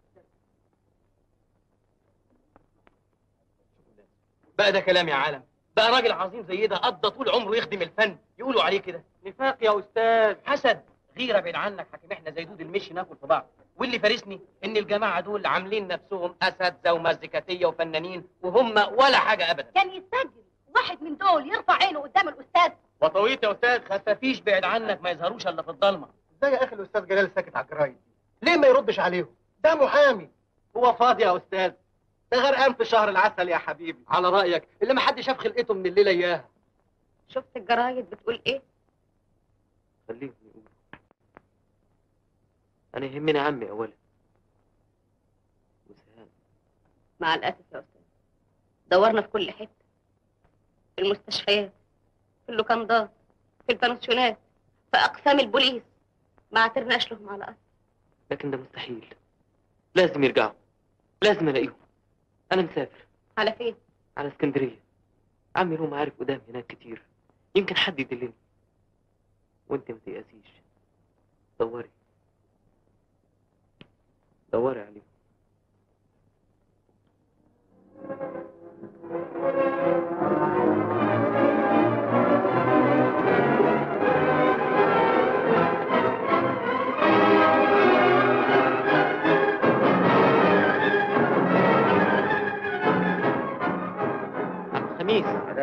بقى ده كلام يا عالم بقى راجل عظيم زي ده قضى طول عمره يخدم الفن يقولوا عليه كده نفاق يا استاذ حسد غيره بعيد عنك حكيم احنا زي دود المشي ناكل في بعض واللي فارسني ان الجماعه دول عاملين نفسهم اساتذه ومزيكاتيه وفنانين وهم ولا حاجه ابدا كان يستجل واحد من دول يرفع عينه قدام الاستاذ وطويت يا استاذ خفافيش بعيد عنك ما يظهروش الا في الضلمه ازاي يا اخي الاستاذ جلال ساكت على الجرايد ليه ما يردش عليهم ده محامي هو فاضي يا استاذ ده غرقان في شهر العسل يا حبيبي على رايك اللي ما حد شاف خلقته من الليله اياها شفت الجرايد بتقول ايه خليهم يقولوا انا يهمني عمي اولا وسهام مع الاسف يا استاذ دورنا في كل حته في المستشفيات في اللوكندات في البنسيونات في اقسام البوليس ما اعترناش لهم على اثر لكن ده مستحيل لازم يرجعوا لازم الاقيهم انا مسافر على فين على اسكندريه عمي له معارف قدام هناك كتير يمكن حد يدلني وانت ما تيأسيش دوري دوري عليهم عم خميس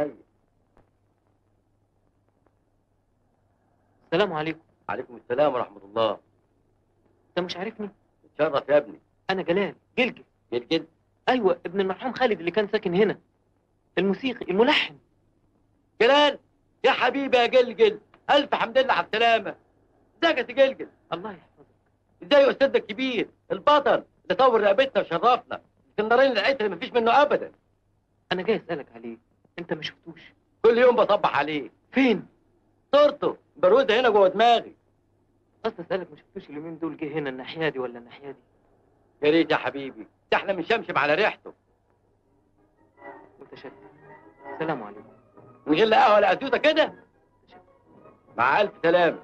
السلام عليكم عليكم السلام ورحمة الله انت مش عارفني اتشرف يا ابني انا جلال جلجل جلجل ايوه ابن المرحوم خالد اللي كان ساكن هنا الموسيقي الملحن جلال يا حبيبي يا جلجل ألف حمد لله على السلامة ازيك يا سي جلجل الله يحفظك ازاي يا أستاذنا الكبير البطل اللي طور رقبتنا وشرفنا اسكندراني العتر مفيش منه أبدا انا جاي اسالك عليه انت ما شفتوش كل يوم بصبح عليه فين صورته بروزة هنا جوه دماغي اصل اسالك ما شفتوش اليومين دول جه هنا الناحيه دي ولا الناحيه دي يا ريت يا حبيبي ده احنا بنشمشم على ريحته متشكر السلام عليكم من غير لا قهوه ولا ازوته كده مع الف سلامه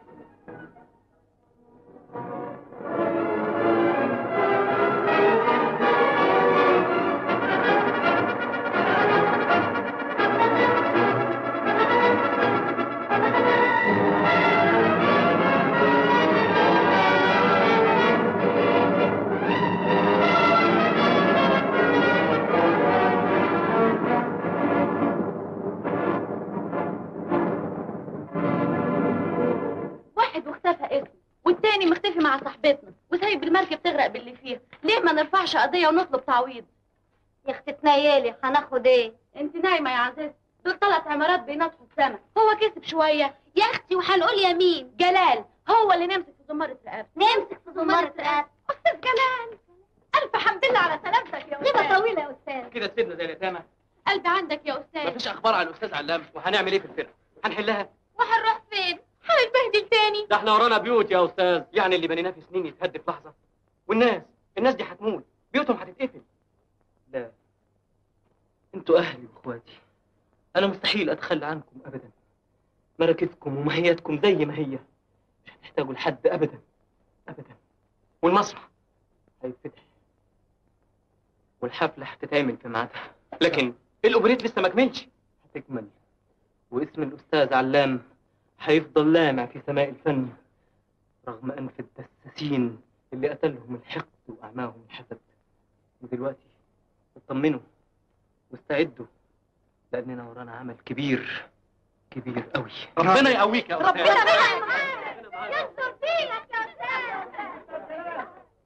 مع صاحبتنا وسايب المركب تغرق باللي فيها ليه ما نرفعش قضيه ونطلب تعويض يا اختي تنيلي هناخد ايه انت نايمه يا عزيز دول ثلاث عمارات بينطحوا السما هو كسب شويه يا اختي وهنقول يمين جلال هو اللي نمسك في زماره رقبته نمسك في زمارة رقبته استاذ جلال الف حمد لله على سلامتك يا استاذ كده طويلة يا استاذ كده سيبنا زي اليتامى قلبي عندك يا استاذ مفيش اخبار عن الاستاذ علام وهنعمل ايه في الفرقه هنحلها وهنروح فين هنتبهدل تاني ده احنا ورانا بيوت يا استاذ يعني اللي بنيناه في سنين يتهد في لحظه والناس الناس دي هتموت بيوتهم هتتقفل لا انتوا اهلي واخواتي انا مستحيل اتخلى عنكم ابدا مراكزكم ومهياتكم زي ما هي مش هتحتاجوا لحد ابدا ابدا والمسرح هيتفتح والحفله هتتعمل في ميعادها لكن الاوبريت لسه ما كملش هتكمل واسم الاستاذ علام هيفضل لامع في سماء الفن رغم انف الدساسين اللي قتلهم الحقد واعماهم الحسد ودلوقتي اطمنوا واستعدوا لاننا ورانا عمل كبير كبير قوي ربنا يقويك يا ربنا استاذ ينصر فيك يا استاذ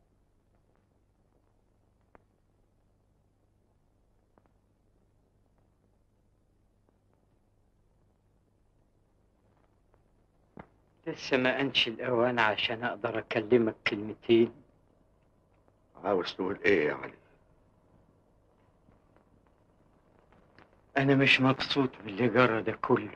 لسه ما أنش الأوان عشان أقدر أكلمك كلمتين عاوز تقول ايه يا علي أنا مش مبسوط باللي جرى ده كله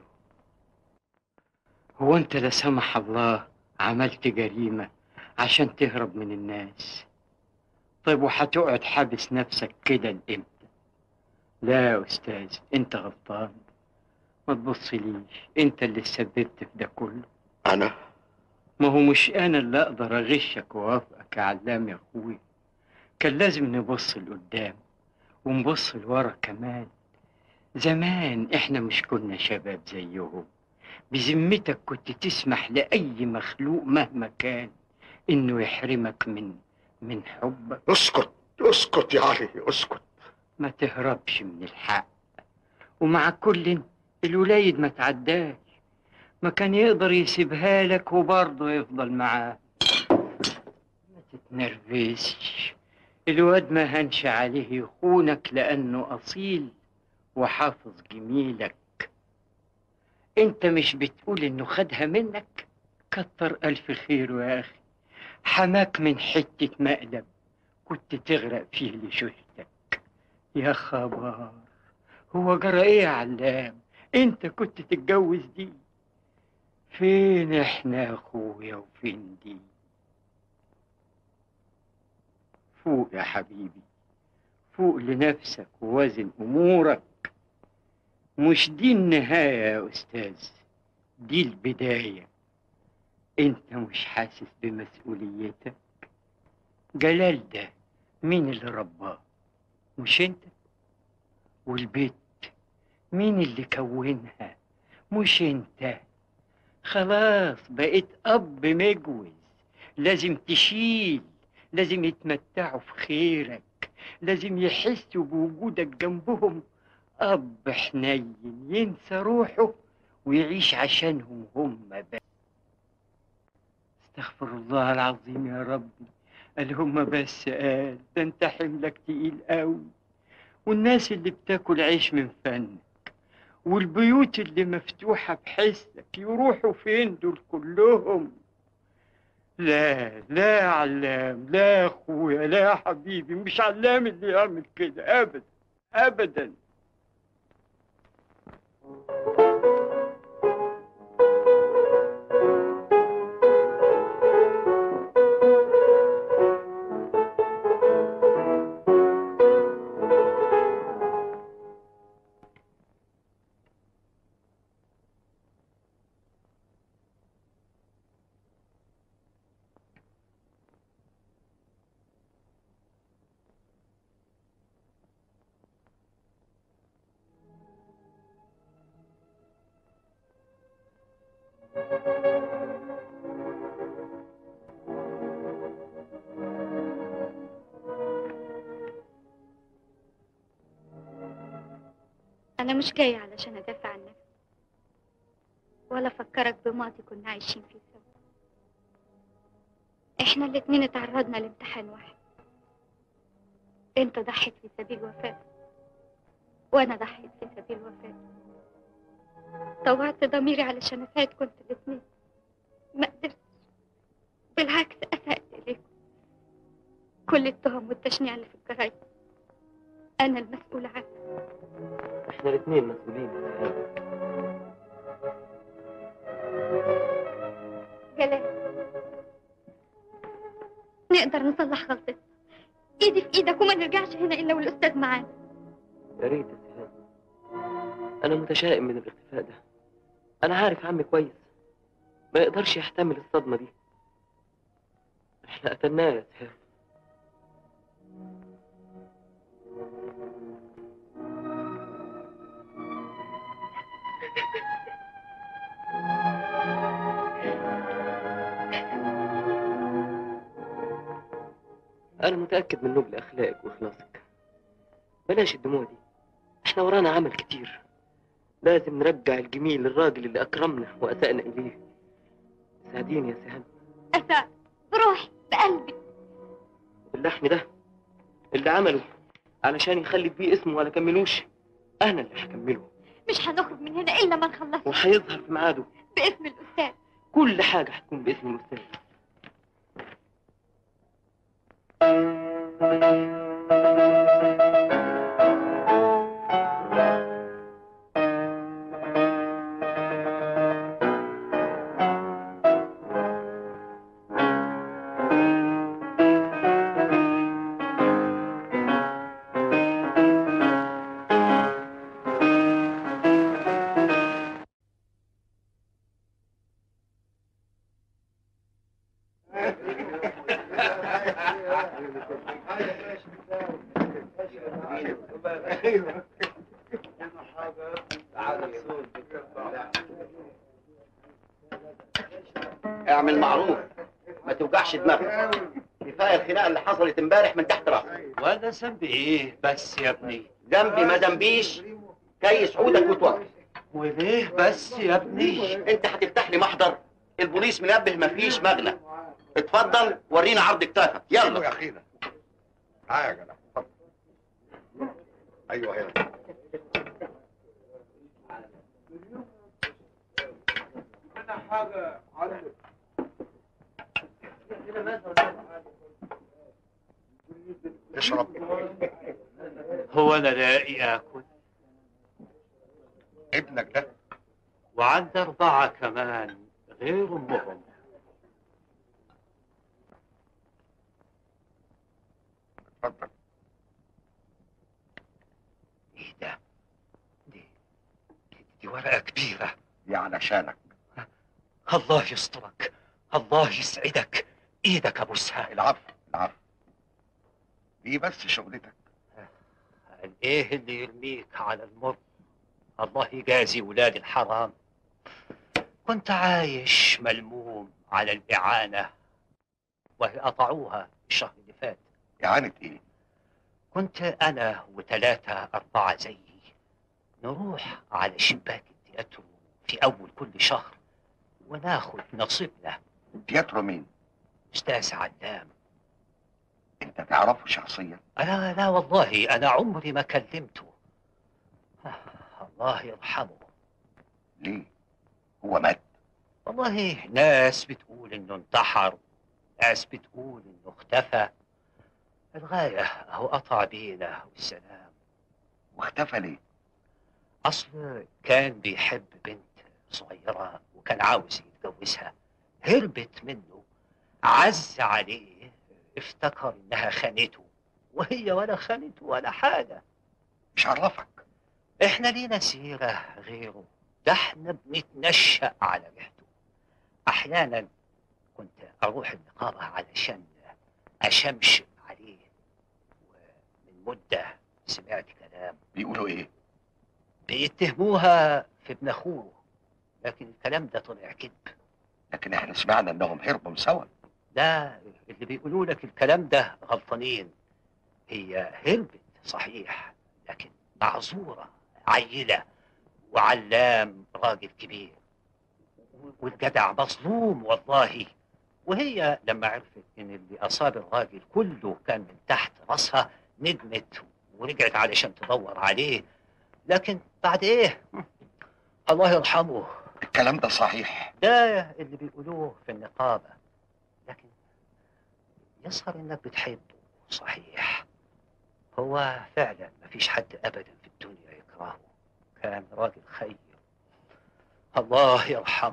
هو أنت لا سمح الله عملت جريمة عشان تهرب من الناس طيب وهتقعد حابس نفسك كده لإمتى لا يا أستاذ أنت غلطان ما تبصليش أنت اللي سببت في ده كله انا ما هو مش أنا اللي أقدر أغشك وأوافقك يا علام يا أخوي كان لازم نبص لقدام ونبص لورا كمان زمان إحنا مش كنا شباب زيهم بذمتك كنت تسمح لأي مخلوق مهما كان إنه يحرمك من من حبك اسكت اسكت يا علي اسكت ما تهربش من الحق ومع كل الولايد ما تعداش ما كان يقدر يسيبها لك وبرضه يفضل معاه ما تتنرفزش الواد ما هنش عليه يخونك لأنه أصيل وحافظ جميلك انت مش بتقول انه خدها منك كتر ألف خير يا أخي حماك من حتة مقلب كنت تغرق فيه لشوشتك يا خبر هو جرى ايه يا علام انت كنت تتجوز دي فين احنا يا اخويا وفين دي فوق يا حبيبي فوق لنفسك ووازن امورك مش دي النهاية يا استاذ دي البداية انت مش حاسس بمسؤوليتك جلال ده مين اللي رباه مش انت والبيت مين اللي كونها مش انت خلاص بقيت اب مجوز لازم تشيل لازم يتمتعوا في خيرك لازم يحسوا بوجودك جنبهم اب حنين ينسى روحه ويعيش عشانهم هم بس استغفر الله العظيم يا ربي قال هم بس قال ده انت حملك تقيل قوي والناس اللي بتاكل عيش من فنك والبيوت اللي مفتوحة بحسك يروحوا فين دول كلهم لا لا يا علام لا يا اخويا لا يا حبيبي مش علام اللي يعمل كده ابدا ابدا أنا مش جاية علشان أدافع عن نفسي ولا أفكرك بماضي كنا عايشين فيه سوا احنا الاتنين اتعرضنا لامتحان واحد انت ضحيت في سبيل وفاة وانا ضحيت في سبيل وفاة طوعت ضميري علشان افادكم انتوا الاتنين ما قدرتش بالعكس اسأت اليكم كل التهم والتشنيع اللي في الجرايد انا المسؤولة عنها احنا الاثنين مسؤولين يا سهام جلال نقدر نصلح غلطتنا ايدي في ايدك وما نرجعش هنا الا والاستاذ معانا يا ريت يا سهام انا متشائم من الاختفاء ده انا عارف عمي كويس ما يقدرش يحتمل الصدمة دي احنا قتلناه يا سهام أنا متأكد من نبل أخلاقك وإخلاصك بلاش الدموع دي إحنا ورانا عمل كتير لازم نرجع الجميل للراجل اللي أكرمنا وأسأنا إليه ساعديني يا سهام اساعد بروحي بقلبي اللحن ده اللي عمله علشان يخلي بيه اسمه ولا كملوش أنا اللي هكمله مش هنخرج من هنا الا ما نخلص وهيظهر في ميعاده باسم الاستاذ كل حاجة هتكون باسم الأستاذ اعمل معروف ما توجعش دماغك كفايه الخناقه اللي حصلت امبارح من تحت راسك وانا ذنبي ايه بس يا ابني ذنبي ما ذنبيش كيس عودك وتوكل وليه بس يا ابني انت هتفتح لي محضر البوليس منبه مفيش مغنى اتفضل ورينا عرض كتافك يلا يا اخينا تعالى يا جدع اتفضل. ايوه يلا حاجة عندك اشرب هو انا لاقي اكل ابنك ده وعندي اربعه كمان غير امهم اتفضل ايه ده دي دي ورقه كبيره دي علشانك الله يسترك الله يسعدك ايدك ابوسها العفو العفو دي بس شغلتك قال ايه اللي يرميك على المر الله يجازي ولاد الحرام كنت عايش ملموم على الإعانة وهي قطعوها الشهر اللي فات إعانة إيه؟ كنت أنا وثلاثة أربعة زيي نروح على شباك التياترو في أول كل شهر وناخد نصيبنا تياترو مين؟ أستاذ علام أنت تعرفه شخصيا؟ أنا لا والله أنا عمري ما كلمته آه، الله يرحمه ليه؟ هو مات والله ناس بتقول إنه انتحر ناس بتقول إنه اختفى الغاية أهو قطع بينا والسلام واختفى ليه؟ أصل كان بيحب بنت صغيرة وكان عاوز يتجوزها هربت منه عز عليه افتكر إنها خانته وهي ولا خانته ولا حاجة مش عرفك إحنا لينا سيرة غيره ده إحنا بنتنشأ على ريحته أحيانا كنت أروح النقابة علشان أشمشم عليه ومن مدة سمعت كلام بيقولوا إيه؟ بيتهموها في ابن أخوه لكن الكلام ده طلع كذب لكن احنا سمعنا انهم هربوا سوا لا اللي بيقولوا لك الكلام ده غلطانين هي هربت صحيح لكن معذورة عيلة وعلام راجل كبير والجدع مظلوم والله وهي لما عرفت ان اللي اصاب الراجل كله كان من تحت راسها ندمت ورجعت علشان تدور عليه لكن بعد ايه الله يرحمه الكلام ده صحيح ده اللي بيقولوه في النقابة لكن يظهر انك بتحبه صحيح هو فعلا مفيش حد ابدا في الدنيا يكرهه كان راجل خير الله يرحمه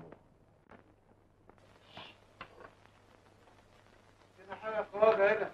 هنا حاجة خواجة هنا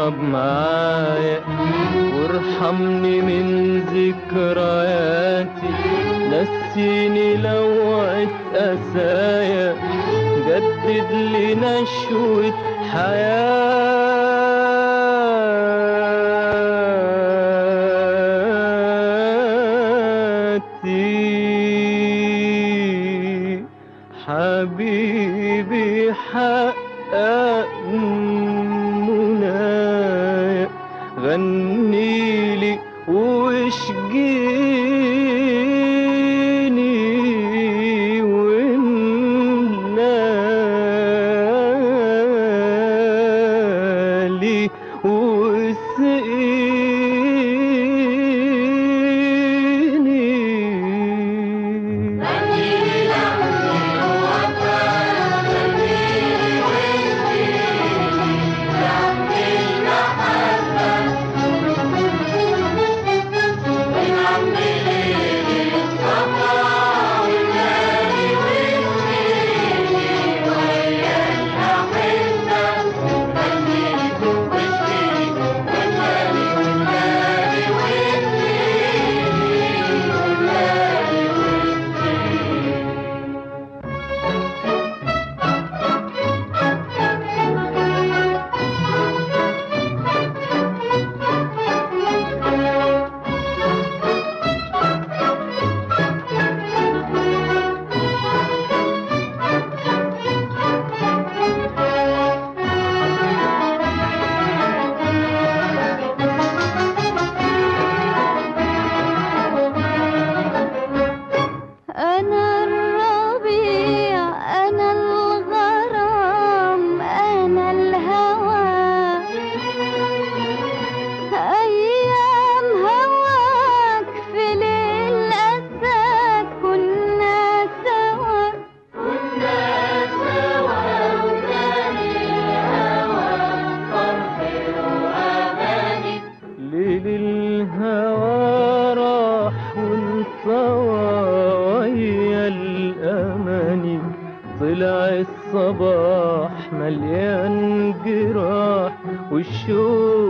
واشرب معايا وارحمني من ذكرياتي نسيني لوعة أسايا جدد لي نشوة حياتي حبيبي حقق منايا غني لي واشجيني واملالي واسقيني أنا الربيع أنا الغرام أنا الهوى أيام هواك في ليل أساك كنا سوا كنا سوا وكان الهوى فرح وأماني ليل الهوى راح وانطوى ويا الأماني طلع الصباح مليان جراح والشوق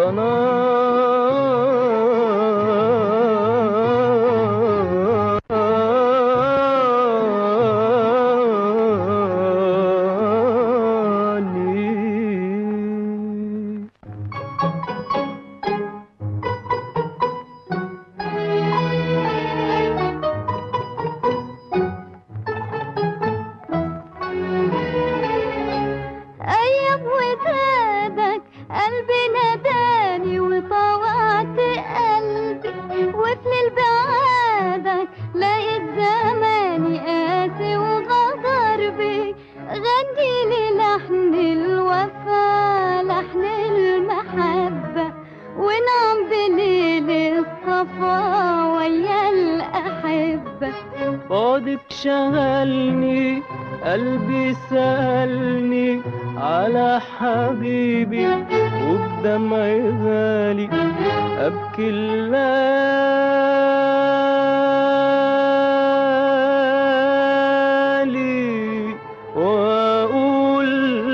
ضناني أيام ودادك قلبي ناداني وطوعت قلبي وفي ليل بعادك لقيت زماني قاسي وغدر بي غني لي لحن الوفا لحن المحبة ونعم بليل الصفا ويا الأحبة بعدك شغلني قلبي سألني على حبيبي وبدمعي غالي أبكي الليالي وأقول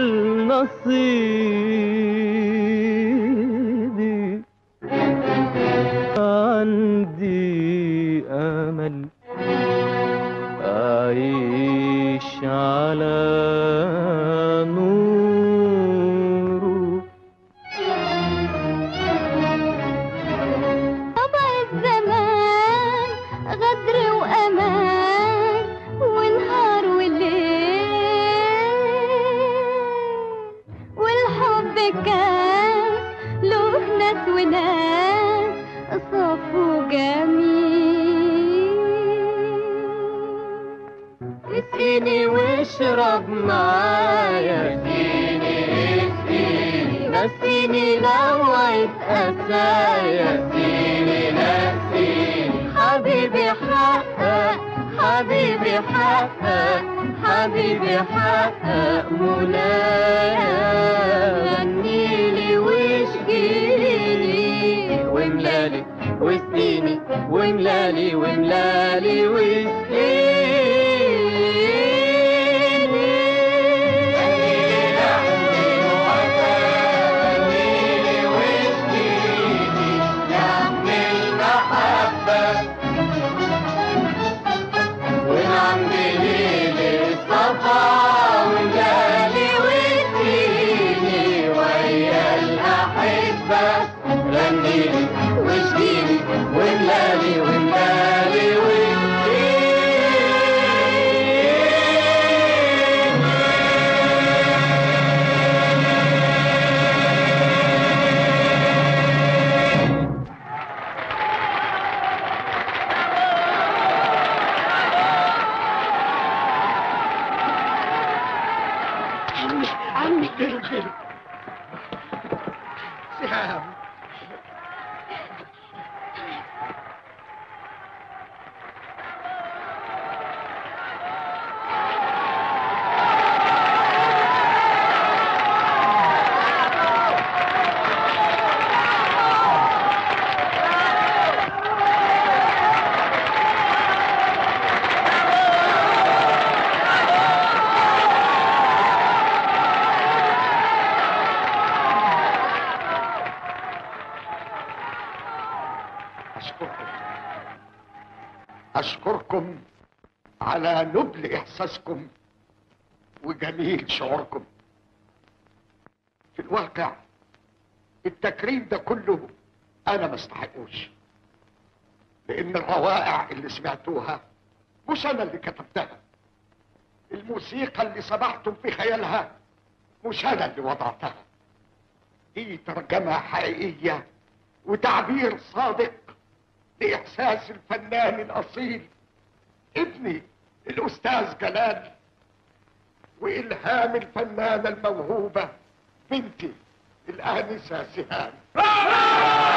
نصيبي عندي أمل أعيش على نوره طبع الزمان غدر وأمان ونهار وليل والحب كان له ناس وناس صف وجميل اسقيني واشرب معايا اسقيني اسقيني نسيني لوعة أسايا اسقيني نسيني حبيبي حقق حبيبي حقق حبيبي حقق منايا غنيلي واشجيلي واملالي واسقيني واملالي واملالي واسقيني ونعم بليل الصفا ونجالي واديني ويا الأحبة غنيلي واشجيني وملالي وملالي عمي عمي سهام أشكركم أشكركم على نبل إحساسكم وجميل شعوركم في الواقع التكريم ده كله أنا ما استحقوش لأن الروائع اللي سمعتوها مش أنا اللي كتبتها الموسيقى اللي سمعتم في خيالها مش أنا اللي وضعتها دي ترجمة حقيقية وتعبير صادق لإحساس الفنان الأصيل ابني الأستاذ جلال وإلهام الفنانة الموهوبة بنتي الآنسة سهام